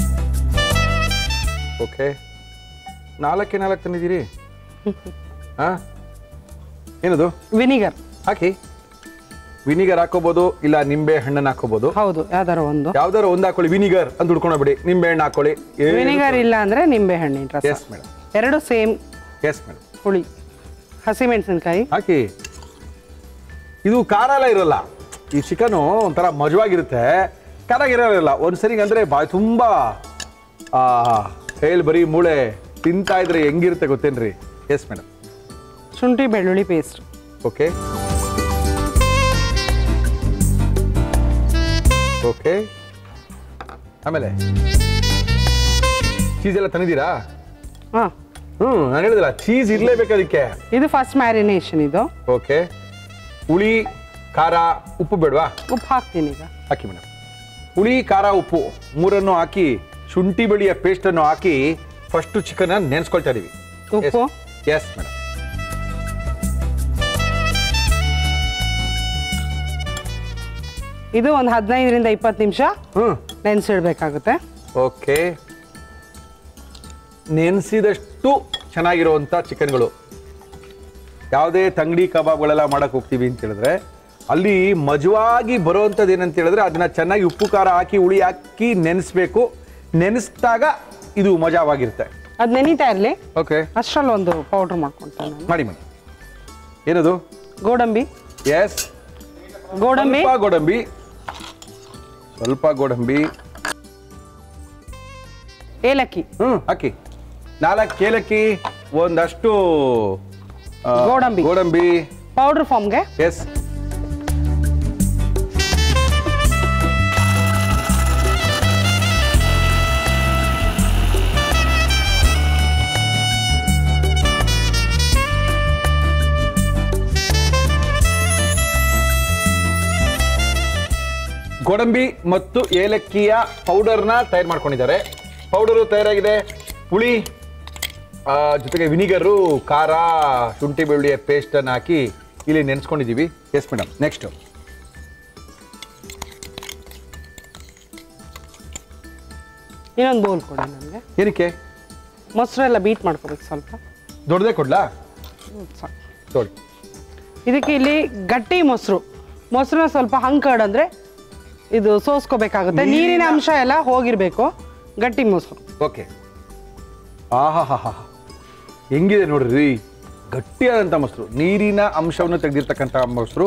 ಓಕೆ ನಾಲ್ಕೇ ನಾಲ್ಕು ತಂದಿದ್ದೀರಿ ಹಾ ಏನದು ವಿನಿಗರ್ ಹಾಕಿ ವಿನಿಗರ್ ಹಾಕೋಬಹುದು ಇಲ್ಲ ನಿಂಬೆ ಹಣ್ಣನ್ನು ಹಾಕೋಬಹುದು ಹೌದು ಯಾವ್ದಾರ ಒಂದು ಯಾವ್ದಾರು ಒಂದು ಹಾಕೊಳ್ಳಿ ವಿನಿಗರ್ ಅಂತ ಹುಡ್ಕೊಂಡೋಗ್ಬಿಡಿ ನಿಂಬೆ ಹಣ್ಣು ಹಾಕೊಳ್ಳಿ ವಿನಿಗರ್ ಇಲ್ಲ ಅಂದ್ರೆ ನಿಂಬೆ ಹಣ್ಣಿನ ರಸ ಎಸ್ ಮೇಡಮ್ ಎರಡು ಸೇಮ್ ಎಸ್ ಮೇಡಮ್ ಹುಳಿ ಹಸಿ ಮೆಣಸಿನ್ಕಾಯಿ ಹಾಕಿ ಇದು ಖಾರ ಎಲ್ಲ ಇರಲ್ಲ ಈ ಚಿಕನು ಒಂಥರ ಮಜವಾಗಿರುತ್ತೆ ಖಾರ ಇರೋಲ್ಲ ಒಂದ್ಸರಿ ಅಂದ್ರೆ ಬಾಯ್ ತುಂಬಾ ಆ ಕೈಯಲ್ಲಿ ಬರೀ ಮೂಳೆ ತಿಂತಾ ಇದ್ರೆ ಹೆಂಗಿರುತ್ತೆ ಗೊತ್ತೇನ್ರಿ ಎಸ್ ಮೇಡಮ್ ಶುಂಠಿ ಬೆಳ್ಳುಳ್ಳಿ ಪೇಸ್ಟ್ ಓಕೆ ಓಕೆ ಆಮೇಲೆ ಚೀಸ್ ಎಲ್ಲ ತಂದಿದ್ದೀರಾ ಹಾ ಹ್ಮ್ ನಾನು ಹೇಳಿದಿಲ್ಲ ಚೀಸ್ ಇರ್ಲೇಬೇಕು ಅದಕ್ಕೆ ಇದು ಫಸ್ಟ್ ಮ್ಯಾರಿನೇಷನ್ ಇದು ಓಕೆ ಹುಳಿ ಖಾರ ಉಪ್ಪು ಬೇಡವಾ ಉಪ್ಪು ಹಾಕ್ತೀನಿ ಈಗ ಹಾಕಿ ಮೇಡಮ್ ಹುಳಿ ಖಾರ ಉಪ್ಪು ಮೂರನ್ನು ಹಾಕಿ ಶುಂಠಿ ಬೆಳೆಯ ಪೇಸ್ಟನ್ನು ಹಾಕಿ ಫಸ್ಟು ಚಿಕನ್ ನೆನೆಸ್ಕೊಳ್ತಾ ಇದೀವಿ ಉಪ್ಪು ಎಸ್ ಮೇಡಮ್ ಇದು ಒಂದು ಹದಿನೈದರಿಂದ ಇಪ್ಪತ್ತು ನಿಮಿಷ ಹ್ಞೂ ನೆನೆಸಿಡ್ಬೇಕಾಗುತ್ತೆ ಓಕೆ ನೆನೆಸಿದಷ್ಟು ಚೆನ್ನಾಗಿರುವಂಥ ಚಿಕನ್ಗಳು ಯಾವುದೇ ತಂಗಡಿ ಕಬಾಬ್ಗಳೆಲ್ಲ ಮಾಡಕ್ಕೆ ಹೋಗ್ತೀವಿ ಅಂತ ಹೇಳಿದ್ರೆ ಅಲ್ಲಿ ಮಜವಾಗಿ ಬರುವಂಥದ್ದು ಏನಂತ ಹೇಳಿದ್ರೆ ಅದನ್ನ ಚೆನ್ನಾಗಿ ಉಪ್ಪು ಖಾರ ಹಾಕಿ ಹುಳಿ ಹಾಕಿ ನೆನೆಸ್ಬೇಕು ನೆನೆಸಿದಾಗ ಇದು ಮಜಾವಾಗಿರುತ್ತೆ ಅದು ನೆನೀತಾ ಇರಲಿ ಓಕೆ ಅಷ್ಟರಲ್ಲಿ ಒಂದು ಪೌಡ್ರ್ ಮಾಡ್ಕೊಳ್ತೇನೆ ನಾನು ಮಾಡಿ ಮಾಡಿ ಏನದು ಗೋಡಂಬಿ ಎಸ್ ಗೋಡಂಬಿ ಸ್ವಲ್ಪ ಗೋಡಂಬಿ ಸ್ವಲ್ಪ ಗೋಡಂಬಿ ಏಲಕ್ಕಿ ಹ್ಞೂ ಹಾಕಿ ನಾಲ್ಕು ಏಲಕ್ಕಿ ಒಂದಷ್ಟು ಆ, ಗೋಡಂಬಿ. ಗೋಡಂಬಿ ಪೌಡ್ರ್ ಫಾರ್ಮ್ಗೆ ಎಸ್ ಗೋಡಂಬಿ ಮತ್ತು ಏಲಕ್ಕಿಯ ಪೌಡರ್ನ ತಯಾರು ಮಾಡ್ಕೊಂಡಿದ್ದಾರೆ ಪೌಡರು ತಯಾರಾಗಿದೆ ಹುಳಿ ಆ, ಜೊತೆಗೆ ವಿನಿಗರು ಖಾರ ಶುಂಠಿ ಬೆಳ್ಳುಳ್ಳಿಯ ಪೇಸ್ಟನ್ನು ಹಾಕಿ ಇಲ್ಲಿ ನೆನೆಸ್ಕೊಂಡಿದ್ದೀವಿ ಎಸ್ ಮೇಡಮ್ ನೆಕ್ಸ್ಟ್ ಇನ್ನೊಂದು ಬೌಲ್ ಕೊಡಿ ನನಗೆ ಏನಕ್ಕೆ ಮೊಸರೆಲ್ಲ ಬೀಟ್ ಮಾಡ್ಕೋಬೇಕು ಸ್ವಲ್ಪ ದೊಡ್ಡದೇ ಕೊಡ್ಲಾ ಹ್ಮ್, ಸಾಕು. ನೋಡಿ ಇದಕ್ಕೆ ಇಲ್ಲಿ ಗಟ್ಟಿ ಮೊಸರು ಮೊಸರನ್ನ ಸ್ವಲ್ಪ ಹಂಕಡ್ ಅಂದ್ರೆ ಇದು ಸೋಸ್ಕೋಬೇಕಾಗುತ್ತೆ ನೀರಿನ- ನೀರಿನ ಅಂಶ ಎಲ್ಲ ಹೋಗಿರ್ಬೇಕು ಗಟ್ಟಿ ಮೊಸರು ಓಕೆ ಆಹಾ ಹಾ ಹಾ ಹೆಂಗಿದೆ ನೋಡ್ರಿ ಗಟ್ಟಿಯಾದಂಥ ಮೊಸರು ನೀರಿನ ಅಂಶವನ್ನು ತೆಗೆದಿರ್ತಕ್ಕಂಥ ಮೊಸರು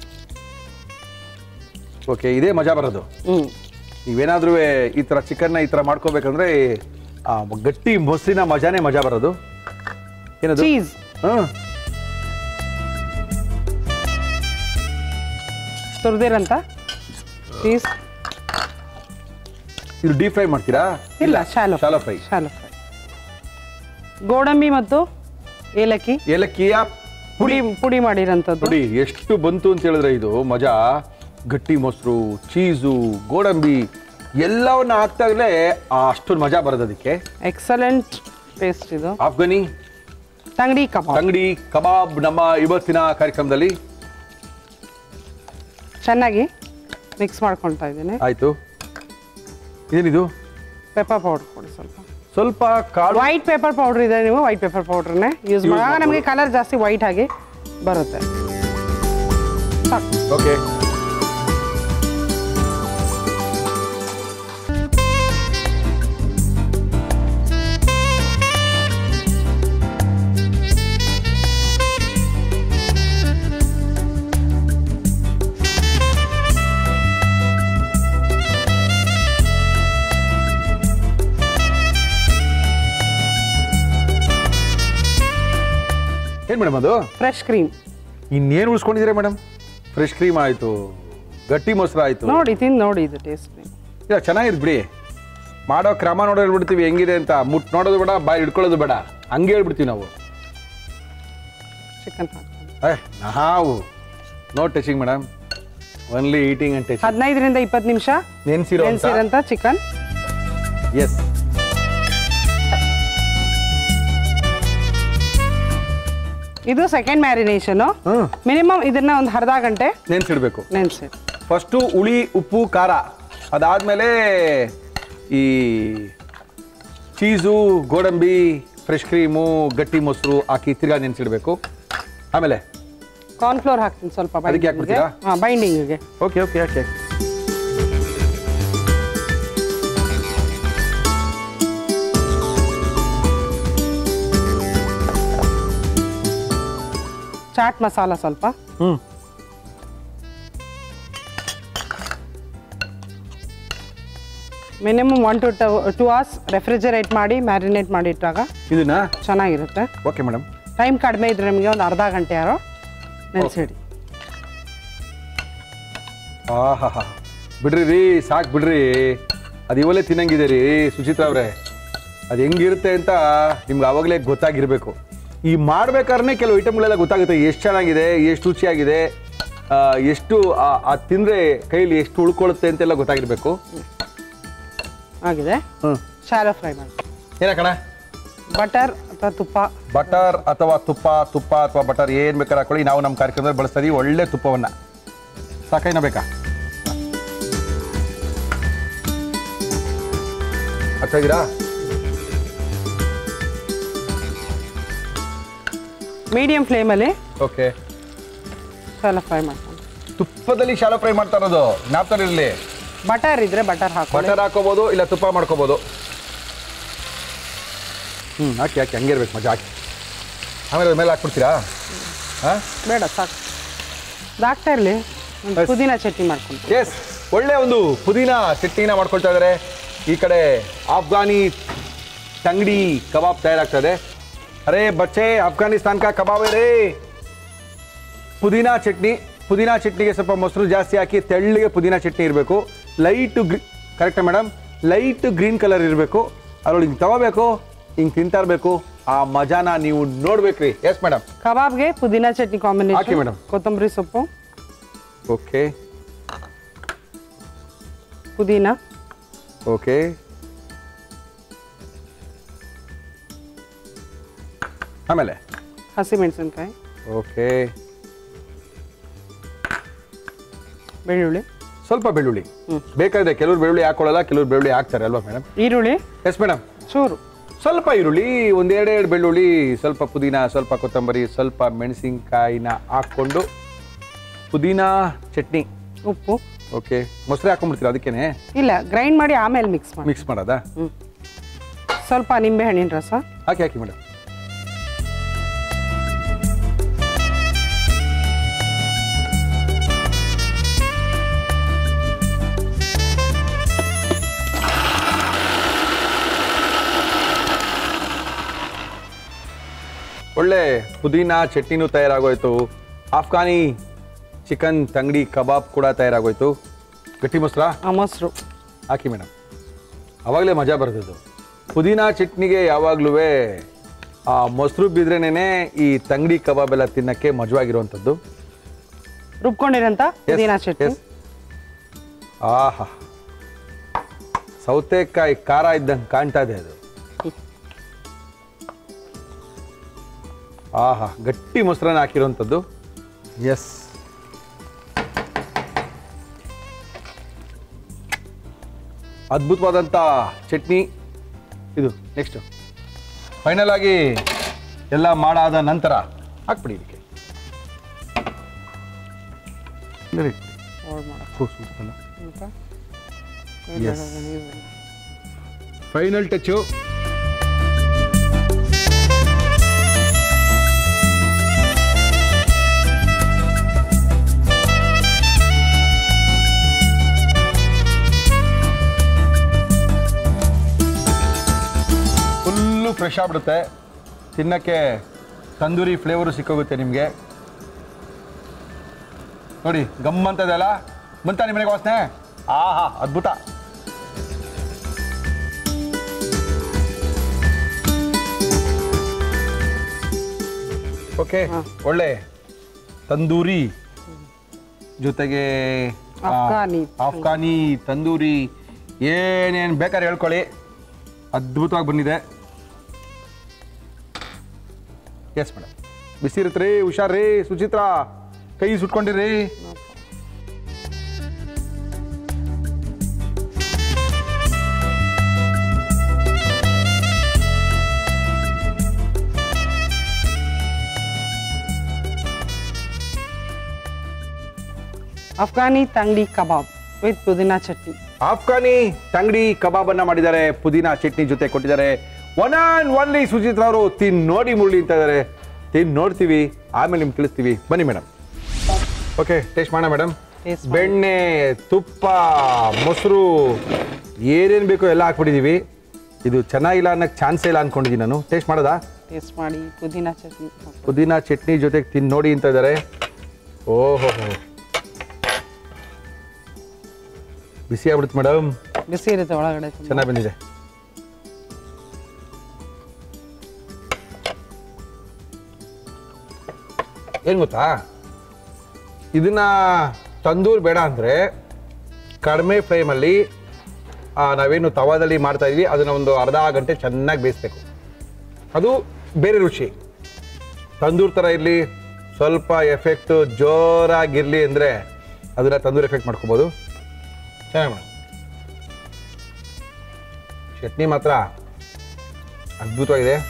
ಓಕೆ ಇದೇ ಮಜಾ ಬರೋದು ಹ್ಮ್ ನೀವೇನಾದ್ರೂ ಈ ಥರ ಚಿಕನ್ನ ಈ ಥರ ಮಾಡ್ಕೋಬೇಕಂದ್ರೆ ಆ ಗಟ್ಟಿ ಮೊಸರಿನ ಮಜಾನೇ ಮಜಾ ಬರೋದು ಏನದು ಚೀಸ್ ಹಾಂ ತುರ್ದಿರಂತ ಚೀಸ್ ಇದು ಡೀಪ್ ಫ್ರೈ ಮಾಡ್ತೀರಾ ಇಲ್ಲ shallow shallow fry shallow fry ಗೋಡಂಬಿ ಮತ್ತು ಏಲಕ್ಕಿ ಏಲಕ್ಕಿಯ ಪುಡಿ ಪುಡಿ ಮಾಡಿರೋಂಥದ್ದು ನೋಡಿ ಎಷ್ಟು ಬಂತು ಅಂತ ಹೇಳಿದ್ರೆ ಇದು ಮಜಾ ಗಟ್ಟಿ ಮೊಸರು ಚೀಸು ಗೋಡಂಬಿ ಎಲ್ಲವನ್ನ ಹಾಕ್ದಾಗಲೇ ಅಷ್ಟೊಂದು ಮಜಾ ಬರೋದು ಅದಕ್ಕೆ ಎಕ್ಸಲೆಂಟ್ ಟೇಸ್ಟ್ ಇದು ಆಫ್ಘನಿ ತಂಗಡಿ ಕಬಾಬ್ ತಂಗಡಿ ಕಬಾಬ್ ನಮ್ಮ ಇವತ್ತಿನ ಕಾರ್ಯಕ್ರಮದಲ್ಲಿ ಚೆನ್ನಾಗಿ ಮಿಕ್ಸ್ ಮಾಡ್ಕೊಳ್ತಾ ಇದ್ದೀನಿ ಆಯ್ತು ಏನಿದು ಪೆಪ್ಪರ್ ಪೌಡರ್ ಕೊಡಿ ಸ್ವಲ್ಪ ಸ್ವಲ್ಪ ಕಾಳು ವೈಟ್ ಪೇಪರ್ ಪೌಡರ್ ಇದೆ ನೀವು ವೈಟ್ ಪೇಪರ್ ಪೌಡ್ರನ್ನೇ ಯೂಸ್ Use ಮಾಡುವಾಗ ಮಾಡ್ಬೋದು. ನಮಗೆ ಕಲರ್ ಜಾಸ್ತಿ ವೈಟ್ ಆಗಿ ಬರುತ್ತೆ ಸಾಕು ಓಕೆ ಏನ್ ಮೇಡಮ್ ಅದು ಫ್ರೆಶ್ ಕ್ರೀಮ್ ಇನ್ನೇನು ಉಳಿಸ್ಕೊಂಡಿದ್ದೀರಾ ಮೇಡಮ್ ಫ್ರೆಶ್ ಕ್ರೀಮ್ ಆಯ್ತು ಗಟ್ಟಿ ಮೊಸರು ಆಯ್ತು ನೋಡಿ ತಿಂದು ನೋಡಿ ಇದು ಟೇಸ್ಟ್ ಇಲ್ಲ ಚೆನ್ನಾಗಿದ್ ಬಿಡಿ ಮಾಡೋ ಕ್ರಮ ನೋಡೋ ಹೇಳ್ಬಿಡ್ತೀವಿ ಹೆಂಗಿದೆ ಅಂತ ಮುಟ್ ನೋಡೋದು ಬೇಡ ಬಾಯಿ ಹಿಡ್ಕೊಳ್ಳೋದು ಬೇಡ ಹಂಗೆ ಹೇಳ್ಬಿಡ್ತೀವಿ ನಾವು ಚಿಕನ್ ಹಾಕ್ತೀನಿ ಏ ನಾವು no touching madam only eating and touching ಹದಿನೈದರಿಂದ ಇಪ್ಪತ್ತು ನಿಮಿಷ ನೆನ್ಸಿರೋ ನೆನೆಸಿರೋಂಥ ಚಿಕನ್ ಎಸ್ ಇದು ಸೆಕೆಂಡ್ ಮ್ಯಾರಿನೇಷನು ಹ್ಮ್ ಮಿನಿಮಮ್ ಇದನ್ನ ಒಂದು ಅರ್ಧ ಗಂಟೆ ನೆನ್ಸಿಡ್ಬೇಕು ನೆನೆಸಿ ಫಸ್ಟು ಹುಳಿ ಉಪ್ಪು ಖಾರ ಅದಾದಮೇಲೆ ಈ ಚೀಸು ಗೋಡಂಬಿ ಫ್ರೆಶ್ ಕ್ರೀಮು ಗಟ್ಟಿ ಮೊಸರು ಹಾಕಿ ತಿರ್ಗಾ ನೆನೆಸಿಡ್ಬೇಕು ಆಮೇಲೆ ಕಾರ್ನ್ಫ್ಲೋರ್ ಹಾಕ್ತೀನಿ ಸ್ವಲ್ಪ ಅದಕ್ಕೆ ಹಾಕ್ಬಿಡ್ತೀರಾ? ಹಾಂ ಬೈಂಡಿಂಗಿಗೆ okay okay okay chaat masala ಸ್ವಲ್ಪ ಹ್ಞೂ minimum one two two hours refrigerate ಮಾಡಿ ಮ್ಯಾರಿನೇಟ್ ಮಾಡಿ ಇಟ್ಟಾಗ ಇದನ್ನ ಚೆನ್ನಾಗಿರುತ್ತೆ ಓಕೆ ಮೇಡಮ್ ಟೈಮ್ ಕಡಿಮೆ ಇದ್ರೆ ನಿಮಗೆ ಒಂದು ಅರ್ಧ ಗಂಟೆ ಯಾರೋ ನೆನೆಸಿಡಿ ಆಹಾ ಹಾ ಬಿಡ್ರಿ ರೀ ಸಾಕು ಬಿಡ್ರಿ ಅದು ಇವಲ್ಲೇ ತಿನ್ನಂಗಿದೆ ರೀ ಸುಚಿತ್ರಾ ಅವರೇ ಅದು ಹೆಂಗಿರುತ್ತೆ ಅಂತ ನಿಮ್ಗೆ ಆವಾಗಲೇ ಗೊತ್ತಾಗಿರಬೇಕು ಈ ಮಾಡ್ಬೇಕಾದ್ರೆ ಕೆಲವು ಐಟಮ್ಗಳೆಲ್ಲ ಗೊತ್ತಾಗುತ್ತೆ ಎಷ್ಟು ಚೆನ್ನಾಗಿದೆ ಎಷ್ಟು ರುಚಿಯಾಗಿದೆ ಆ, ಎಷ್ಟು ಅದು ತಿಂದರೆ ಕೈಲಿ ಎಷ್ಟು ಉಳ್ಕೊಳ್ಳುತ್ತೆ ಅಂತೆಲ್ಲ ಗೊತ್ತಾಗಿರಬೇಕು ಆಗಿದೆ ಹ್ಞೂ ಶಾಲೋ ಫ್ರೈ ಮಾಡಿ ಏನಕ್ಕಣ ಬಟರ್ ಅಥವಾ ತುಪ್ಪ ಬಟರ್ ಅಥವಾ ತುಪ್ಪ ತುಪ್ಪ ಅಥವಾ ಬಟರ್ ಏನು ಬೇಕಾದ್ರೆ ಹಾಕೊಳ್ಳಿ ನಾವು ನಮ್ಮ ಕಾರ್ಯಕ್ರಮದಲ್ಲಿ ಬಳಸ್ತಾ ಇದೀವಿ ಒಳ್ಳೆ ತುಪ್ಪವನ್ನು ಸಾಕೈನ ಬೇಕಾ ಹಚ್ತಾ ಇದ್ದೀರಾ ಮೀಡಿಯಂ ಫ್ಲೇಮಲ್ಲಿ ಓಕೆ ಸ್ವಲ್ಪ ಫ್ರೈ ಮಾಡ್ಕೊಂಡು ತುಪ್ಪದಲ್ಲಿ ಶಾಲೋ ಫ್ರೈ ಮಾಡ್ತಾ ಇರೋದು ಜ್ಞಾಪಕದಲ್ಲಿರಲಿ ಬಟರ್ ಇದ್ರೆ ಬಟರ್ ಹಾಕೊಳ್ಳಿ ಬಟರ್ ಹಾಕೋಬೋದು ಇಲ್ಲ ತುಪ್ಪ ಮಾಡ್ಕೋಬೋದು ಹ್ಞೂ ಹಾಕಿ ಹಾಕಿ ಹಂಗಿರ್ಬೇಕು ಮಜಾ ಹಾಕಿ ಆಮೇಲೆ ಅದ್ರ ಮೇಲೆ ಹಾಕ್ಬಿಡ್ತೀರಾ ಹಾಂ ಬೇಡ ಸಾಕು ಇದಾಗ್ತಾ ಇರಲಿ ಒಂದು Yes. ಪುದೀನ ಚಟ್ನಿ ಮಾಡ್ಕೊಂಡು ಎಸ್ ಒಳ್ಳೆ ಒಂದು ಪುದೀನ ಚಟ್ನಿನ ಮಾಡ್ಕೊಳ್ತಾ ಇದ್ದಾರೆ ಈ ಕಡೆ ಆಫ್ಘಾನಿ ತಂಗಡಿ ಕಬಾಬ್ ತಯಾರಾಗ್ತದೆ ಅರೇ ಬಚ್ಚೆ ಅಫ್ಘಾನಿಸ್ತಾನ್ ಕಾ ಕಬಾಬ್ ರೇ ಪುದೀನ ಚಟ್ನಿ ಪುದೀನ ಚಟ್ನಿಗೆ ಸ್ವಲ್ಪ ಮೊಸರು ಜಾಸ್ತಿ ಹಾಕಿ ತೆಳ್ಳಗೆ ಪುದೀನ ಚಟ್ನಿ ಇರಬೇಕು ಲೈಟ್ ಗ್ರೀ ಕರೆಕ್ಟಾ ಮೇಡಮ್ ಲೈಟ್ ಗ್ರೀನ್ ಕಲರ್ ಇರಬೇಕು ಅದ್ರೊಳಗೆ ಹಿಂಗೆ ತಗೋಬೇಕು ಹಿಂಗೆ ತಿಂತಾ ಇರಬೇಕು ಆ ಮಜಾನ ನೀವು ನೋಡ್ಬೇಕ್ರಿ ಎಸ್ ಮೇಡಮ್ ಕಬಾಬ್ಗೆ ಪುದೀನ ಚಟ್ನಿ ಹಾಕಿ ಕಾಂಬಿನೇಷನ್ madam. ಕೊತ್ತಂಬರಿ ಸೊಪ್ಪು ಓಕೆ ಪುದೀನ ಓಕೆ ಆಮೇಲೆ ಹಸಿಮೆಣಸಿನ್ಕಾಯಿ ಓಕೆ ಬೆಳ್ಳುಳ್ಳಿ ಸ್ವಲ್ಪ ಬೆಳ್ಳುಳ್ಳಿ ಬೇಕಾದ್ರೆ ಕೆಲವ್ರು ಬೆಳ್ಳುಳ್ಳಿ ಹಾಕೊಳ್ಳಲ್ಲ ಕೆಲವ್ರು ಬೆಳ್ಳುಳ್ಳಿ ಹಾಕ್ತಾರೆ ಅಲ್ವಾ ಮೇಡಮ್ ಈರುಳ್ಳಿ ಎಸ್ ಮೇಡಮ್ ಚೂರು ಸ್ವಲ್ಪ ಈರುಳ್ಳಿ ಒಂದ್ ಎರಡೆರಡು ಬೆಳ್ಳುಳ್ಳಿ ಸ್ವಲ್ಪ ಪುದೀನ ಸ್ವಲ್ಪ ಕೊತ್ತಂಬರಿ ಸ್ವಲ್ಪ ಮೆಣಸಿನ್ಕಾಯಿನ ಹಾಕ್ಕೊಂಡು ಪುದೀನ ಚಟ್ನಿ ಉಪ್ಪು ಓಕೆ ಮೊಸರು ಹಾಕೊಂಡ್ಬಿಡ್ತೀರಾ ಅದಕ್ಕೇನೆ ಇಲ್ಲ ಗ್ರೈಂಡ್ ಮಾಡಿ ಆಮೇಲೆ ಮಿಕ್ಸ್ ಮಾಡಿ ಮಿಕ್ಸ್ ಮಾಡೋದಾ ಸ್ವಲ್ಪ ನಿಂಬೆ ಹಣ್ಣಿನ ರಸ ಹಾಕಿ ಹಾಕಿ ಮೇಡಮ್ ಒಳ್ಳೆ ಪುದೀನ ಚಟ್ನಿನೂ ತಯಾರಾಗೋಯ್ತು ಆಫ್ಘಾನಿ ಚಿಕನ್ ತಂಗಡಿ ಕಬಾಬ್ ಕೂಡ ತಯಾರಾಗೋಯ್ತು ಗಟ್ಟಿ ಮೊಸರಾ ಆ ಮೊಸರು ಹಾಕಿ ಮೇಡಮ್ ಆವಾಗಲೇ ಮಜಾ ಬರ್ತದ್ದು ಪುದೀನ ಚಟ್ನಿಗೆ ಯಾವಾಗ್ಲೂ ಆ ಮೊಸರು ಬಿದ್ರೇನೆ ಈ ತಂಗಡಿ ಕಬಾಬ್ ಎಲ್ಲ ತಿನ್ನಕ್ಕೆ ಮಜವಾಗಿರುವಂಥದ್ದು ರುಬ್ಕೊಂಡಿರೋಂಥ Yes, ಪುದೀನ ಚಟ್ನಿ yes. ಆಹಾ ಸೌತೆಕಾಯಿ ಖಾರ ಇದ್ದಂಗೆ ಕಾಣ್ತಾ ಇದೆ ಅದು ಆಹಾ ಗಟ್ಟಿ ಮೊಸರನ್ನ ಹಾಕಿರುವಂಥದ್ದು ಎಸ್ ಅದ್ಭುತವಾದಂಥ ಚಟ್ನಿ ಇದು ನೆಕ್ಸ್ಟ್ ಫೈನಲ್ ಆಗಿ ಎಲ್ಲ ಮಾಡಾದ ನಂತರ ಹಾಕ್ಬಿಡಿ ಇದಕ್ಕೆ ಹೋಳ್ ಮಾಡಕ್ಕೆ ಹೋ, super ಅಲ್ಲ? ಅಂತ Yes. Final touch full fresh ಆಗ್ಬಿಡುತ್ತೆ ತಿನ್ನಕ್ಕೆ ತಂದೂರಿ ಫ್ಲೇವರು ಸಿಕ್ಕೋಗುತ್ತೆ ನಿಮಗೆ ನೋಡಿ ಗಮ್ಮಂತದೆ ಅಲ್ಲ ಬಂತ ನಿಮಗೆ ವಾಸನೆ ಆಹಾ ಅದ್ಭುತ ಓಕೆ ಒಳ್ಳೆ ತಂದೂರಿ ಜೊತೆಗೆ ಆ, ಅಫ್ಘಾನಿ. ಅಫ್ಘಾನಿ ತಂದೂರಿ ಏನೇನು ಬೇಕಾದ್ರೆ ಹೇಳ್ಕೊಳ್ಳಿ ಅದ್ಭುತವಾಗಿ ಬಂದಿದೆ ಎಸ್ ಮೇಡಮ್ ಬಿಸಿ ಇರುತ್ತೆ ರೀ ಹುಷಾರ್ರಿ ಸುಚಿತ್ರಾ ಕೈ ಸುಟ್ಕೊಂಡಿರಿ ಅಫ್ಘಾನಿ ತಂಗಡಿ ಕಬಾಬ್ ವಿತ್ ಪುದೀನ ಚಟ್ನಿ ಆಫ್ಘಾನಿ ತಂಗಡಿ ಕಬಾಬನ್ನ ಮಾಡಿದ್ದಾರೆ ಪುದೀನ ಚಟ್ನಿ ಜೊತೆ ಕೊಟ್ಟಿದ್ದಾರೆ ಒನ್ ಆ್ಯಂಡ್ ಒನ್ಲಿ ಸುಚಿತ್ರ ಅವರು ತಿನ್ ನೋಡಿ ಮುರಳಿ ಅಂತ ಇದ್ದಾರೆ ತಿನ್ ನೋಡ್ತೀವಿ ಆಮೇಲೆ ನಿಮ್ಗೆ ತಿಳಿಸ್ತೀವಿ ಬನ್ನಿ ಮೇಡಮ್ ಓಕೆ ಟೇಸ್ಟ್ ಮಾಡೋಣ ಮೇಡಮ್ Taste ಬೆಣ್ಣೆ ತುಪ್ಪ ಮೊಸರು ಏನೇನು ಬೇಕೋ ಎಲ್ಲ ಹಾಕ್ಬಿಟ್ಟಿದ್ದೀವಿ ಇದು ಚೆನ್ನಾಗಿಲ್ಲ ಅನ್ನೋಕ್ಕೆ ಚಾನ್ಸೇ ಇಲ್ಲ ಅನ್ಕೊಂಡಿದ್ದೀನಿ ನಾನು ಟೇಸ್ಟ್ ಮಾಡೋದಾ ಟೇಸ್ಟ್ ಮಾಡಿ ಪುದೀನ ಚಟ್ನಿ ಪುದೀನ ಚಟ್ನಿ ಜೊತೆಗೆ ತಿನ್ ನೋಡಿ ಅಂತ ಇದ್ದಾರೆ ಓಹೋ ಬಿಸಿ ಆಗ್ಬಿಡುತ್ತೆ ಮೇಡಮ್ ಬಿಸಿ ಇರುತ್ತೆ ಒಳಗಡೆ ತುಂಬ. ಚೆನ್ನಾಗಿ ಬಂದಿದೆ ಏನು ಗೊತ್ತಾ ಇದನ್ನ ತಂದೂರ್ ಬೇಡ ಅಂದರೆ ಕಡಿಮೆ ಫ್ಲೇಮಲ್ಲಿ ನಾವೇನು ತವಾದಲ್ಲಿ ಮಾಡ್ತಾ ಇದೀವಿ ಅದನ್ನ ಒಂದು ಅರ್ಧ ಗಂಟೆ ಚೆನ್ನಾಗಿ ಬೇಯಿಸ್ಬೇಕು ಅದು ಬೇರೆ ರುಚಿ ತಂದೂರ್ ಥರ ಇರಲಿ ಸ್ವಲ್ಪ ಎಫೆಕ್ಟ್ ಜೋರಾಗಿರಲಿ ಅಂದರೆ ಅದನ್ನ ತಂದೂರ್ ಎಫೆಕ್ಟ್ ಮಾಡ್ಕೋಬೋದು ಚೆನ್ನಾಗಿ ಮಾಡಿ ಚಟ್ನಿ ಮಾತ್ರ ಅದ್ಭುತವಾಗಿದೆ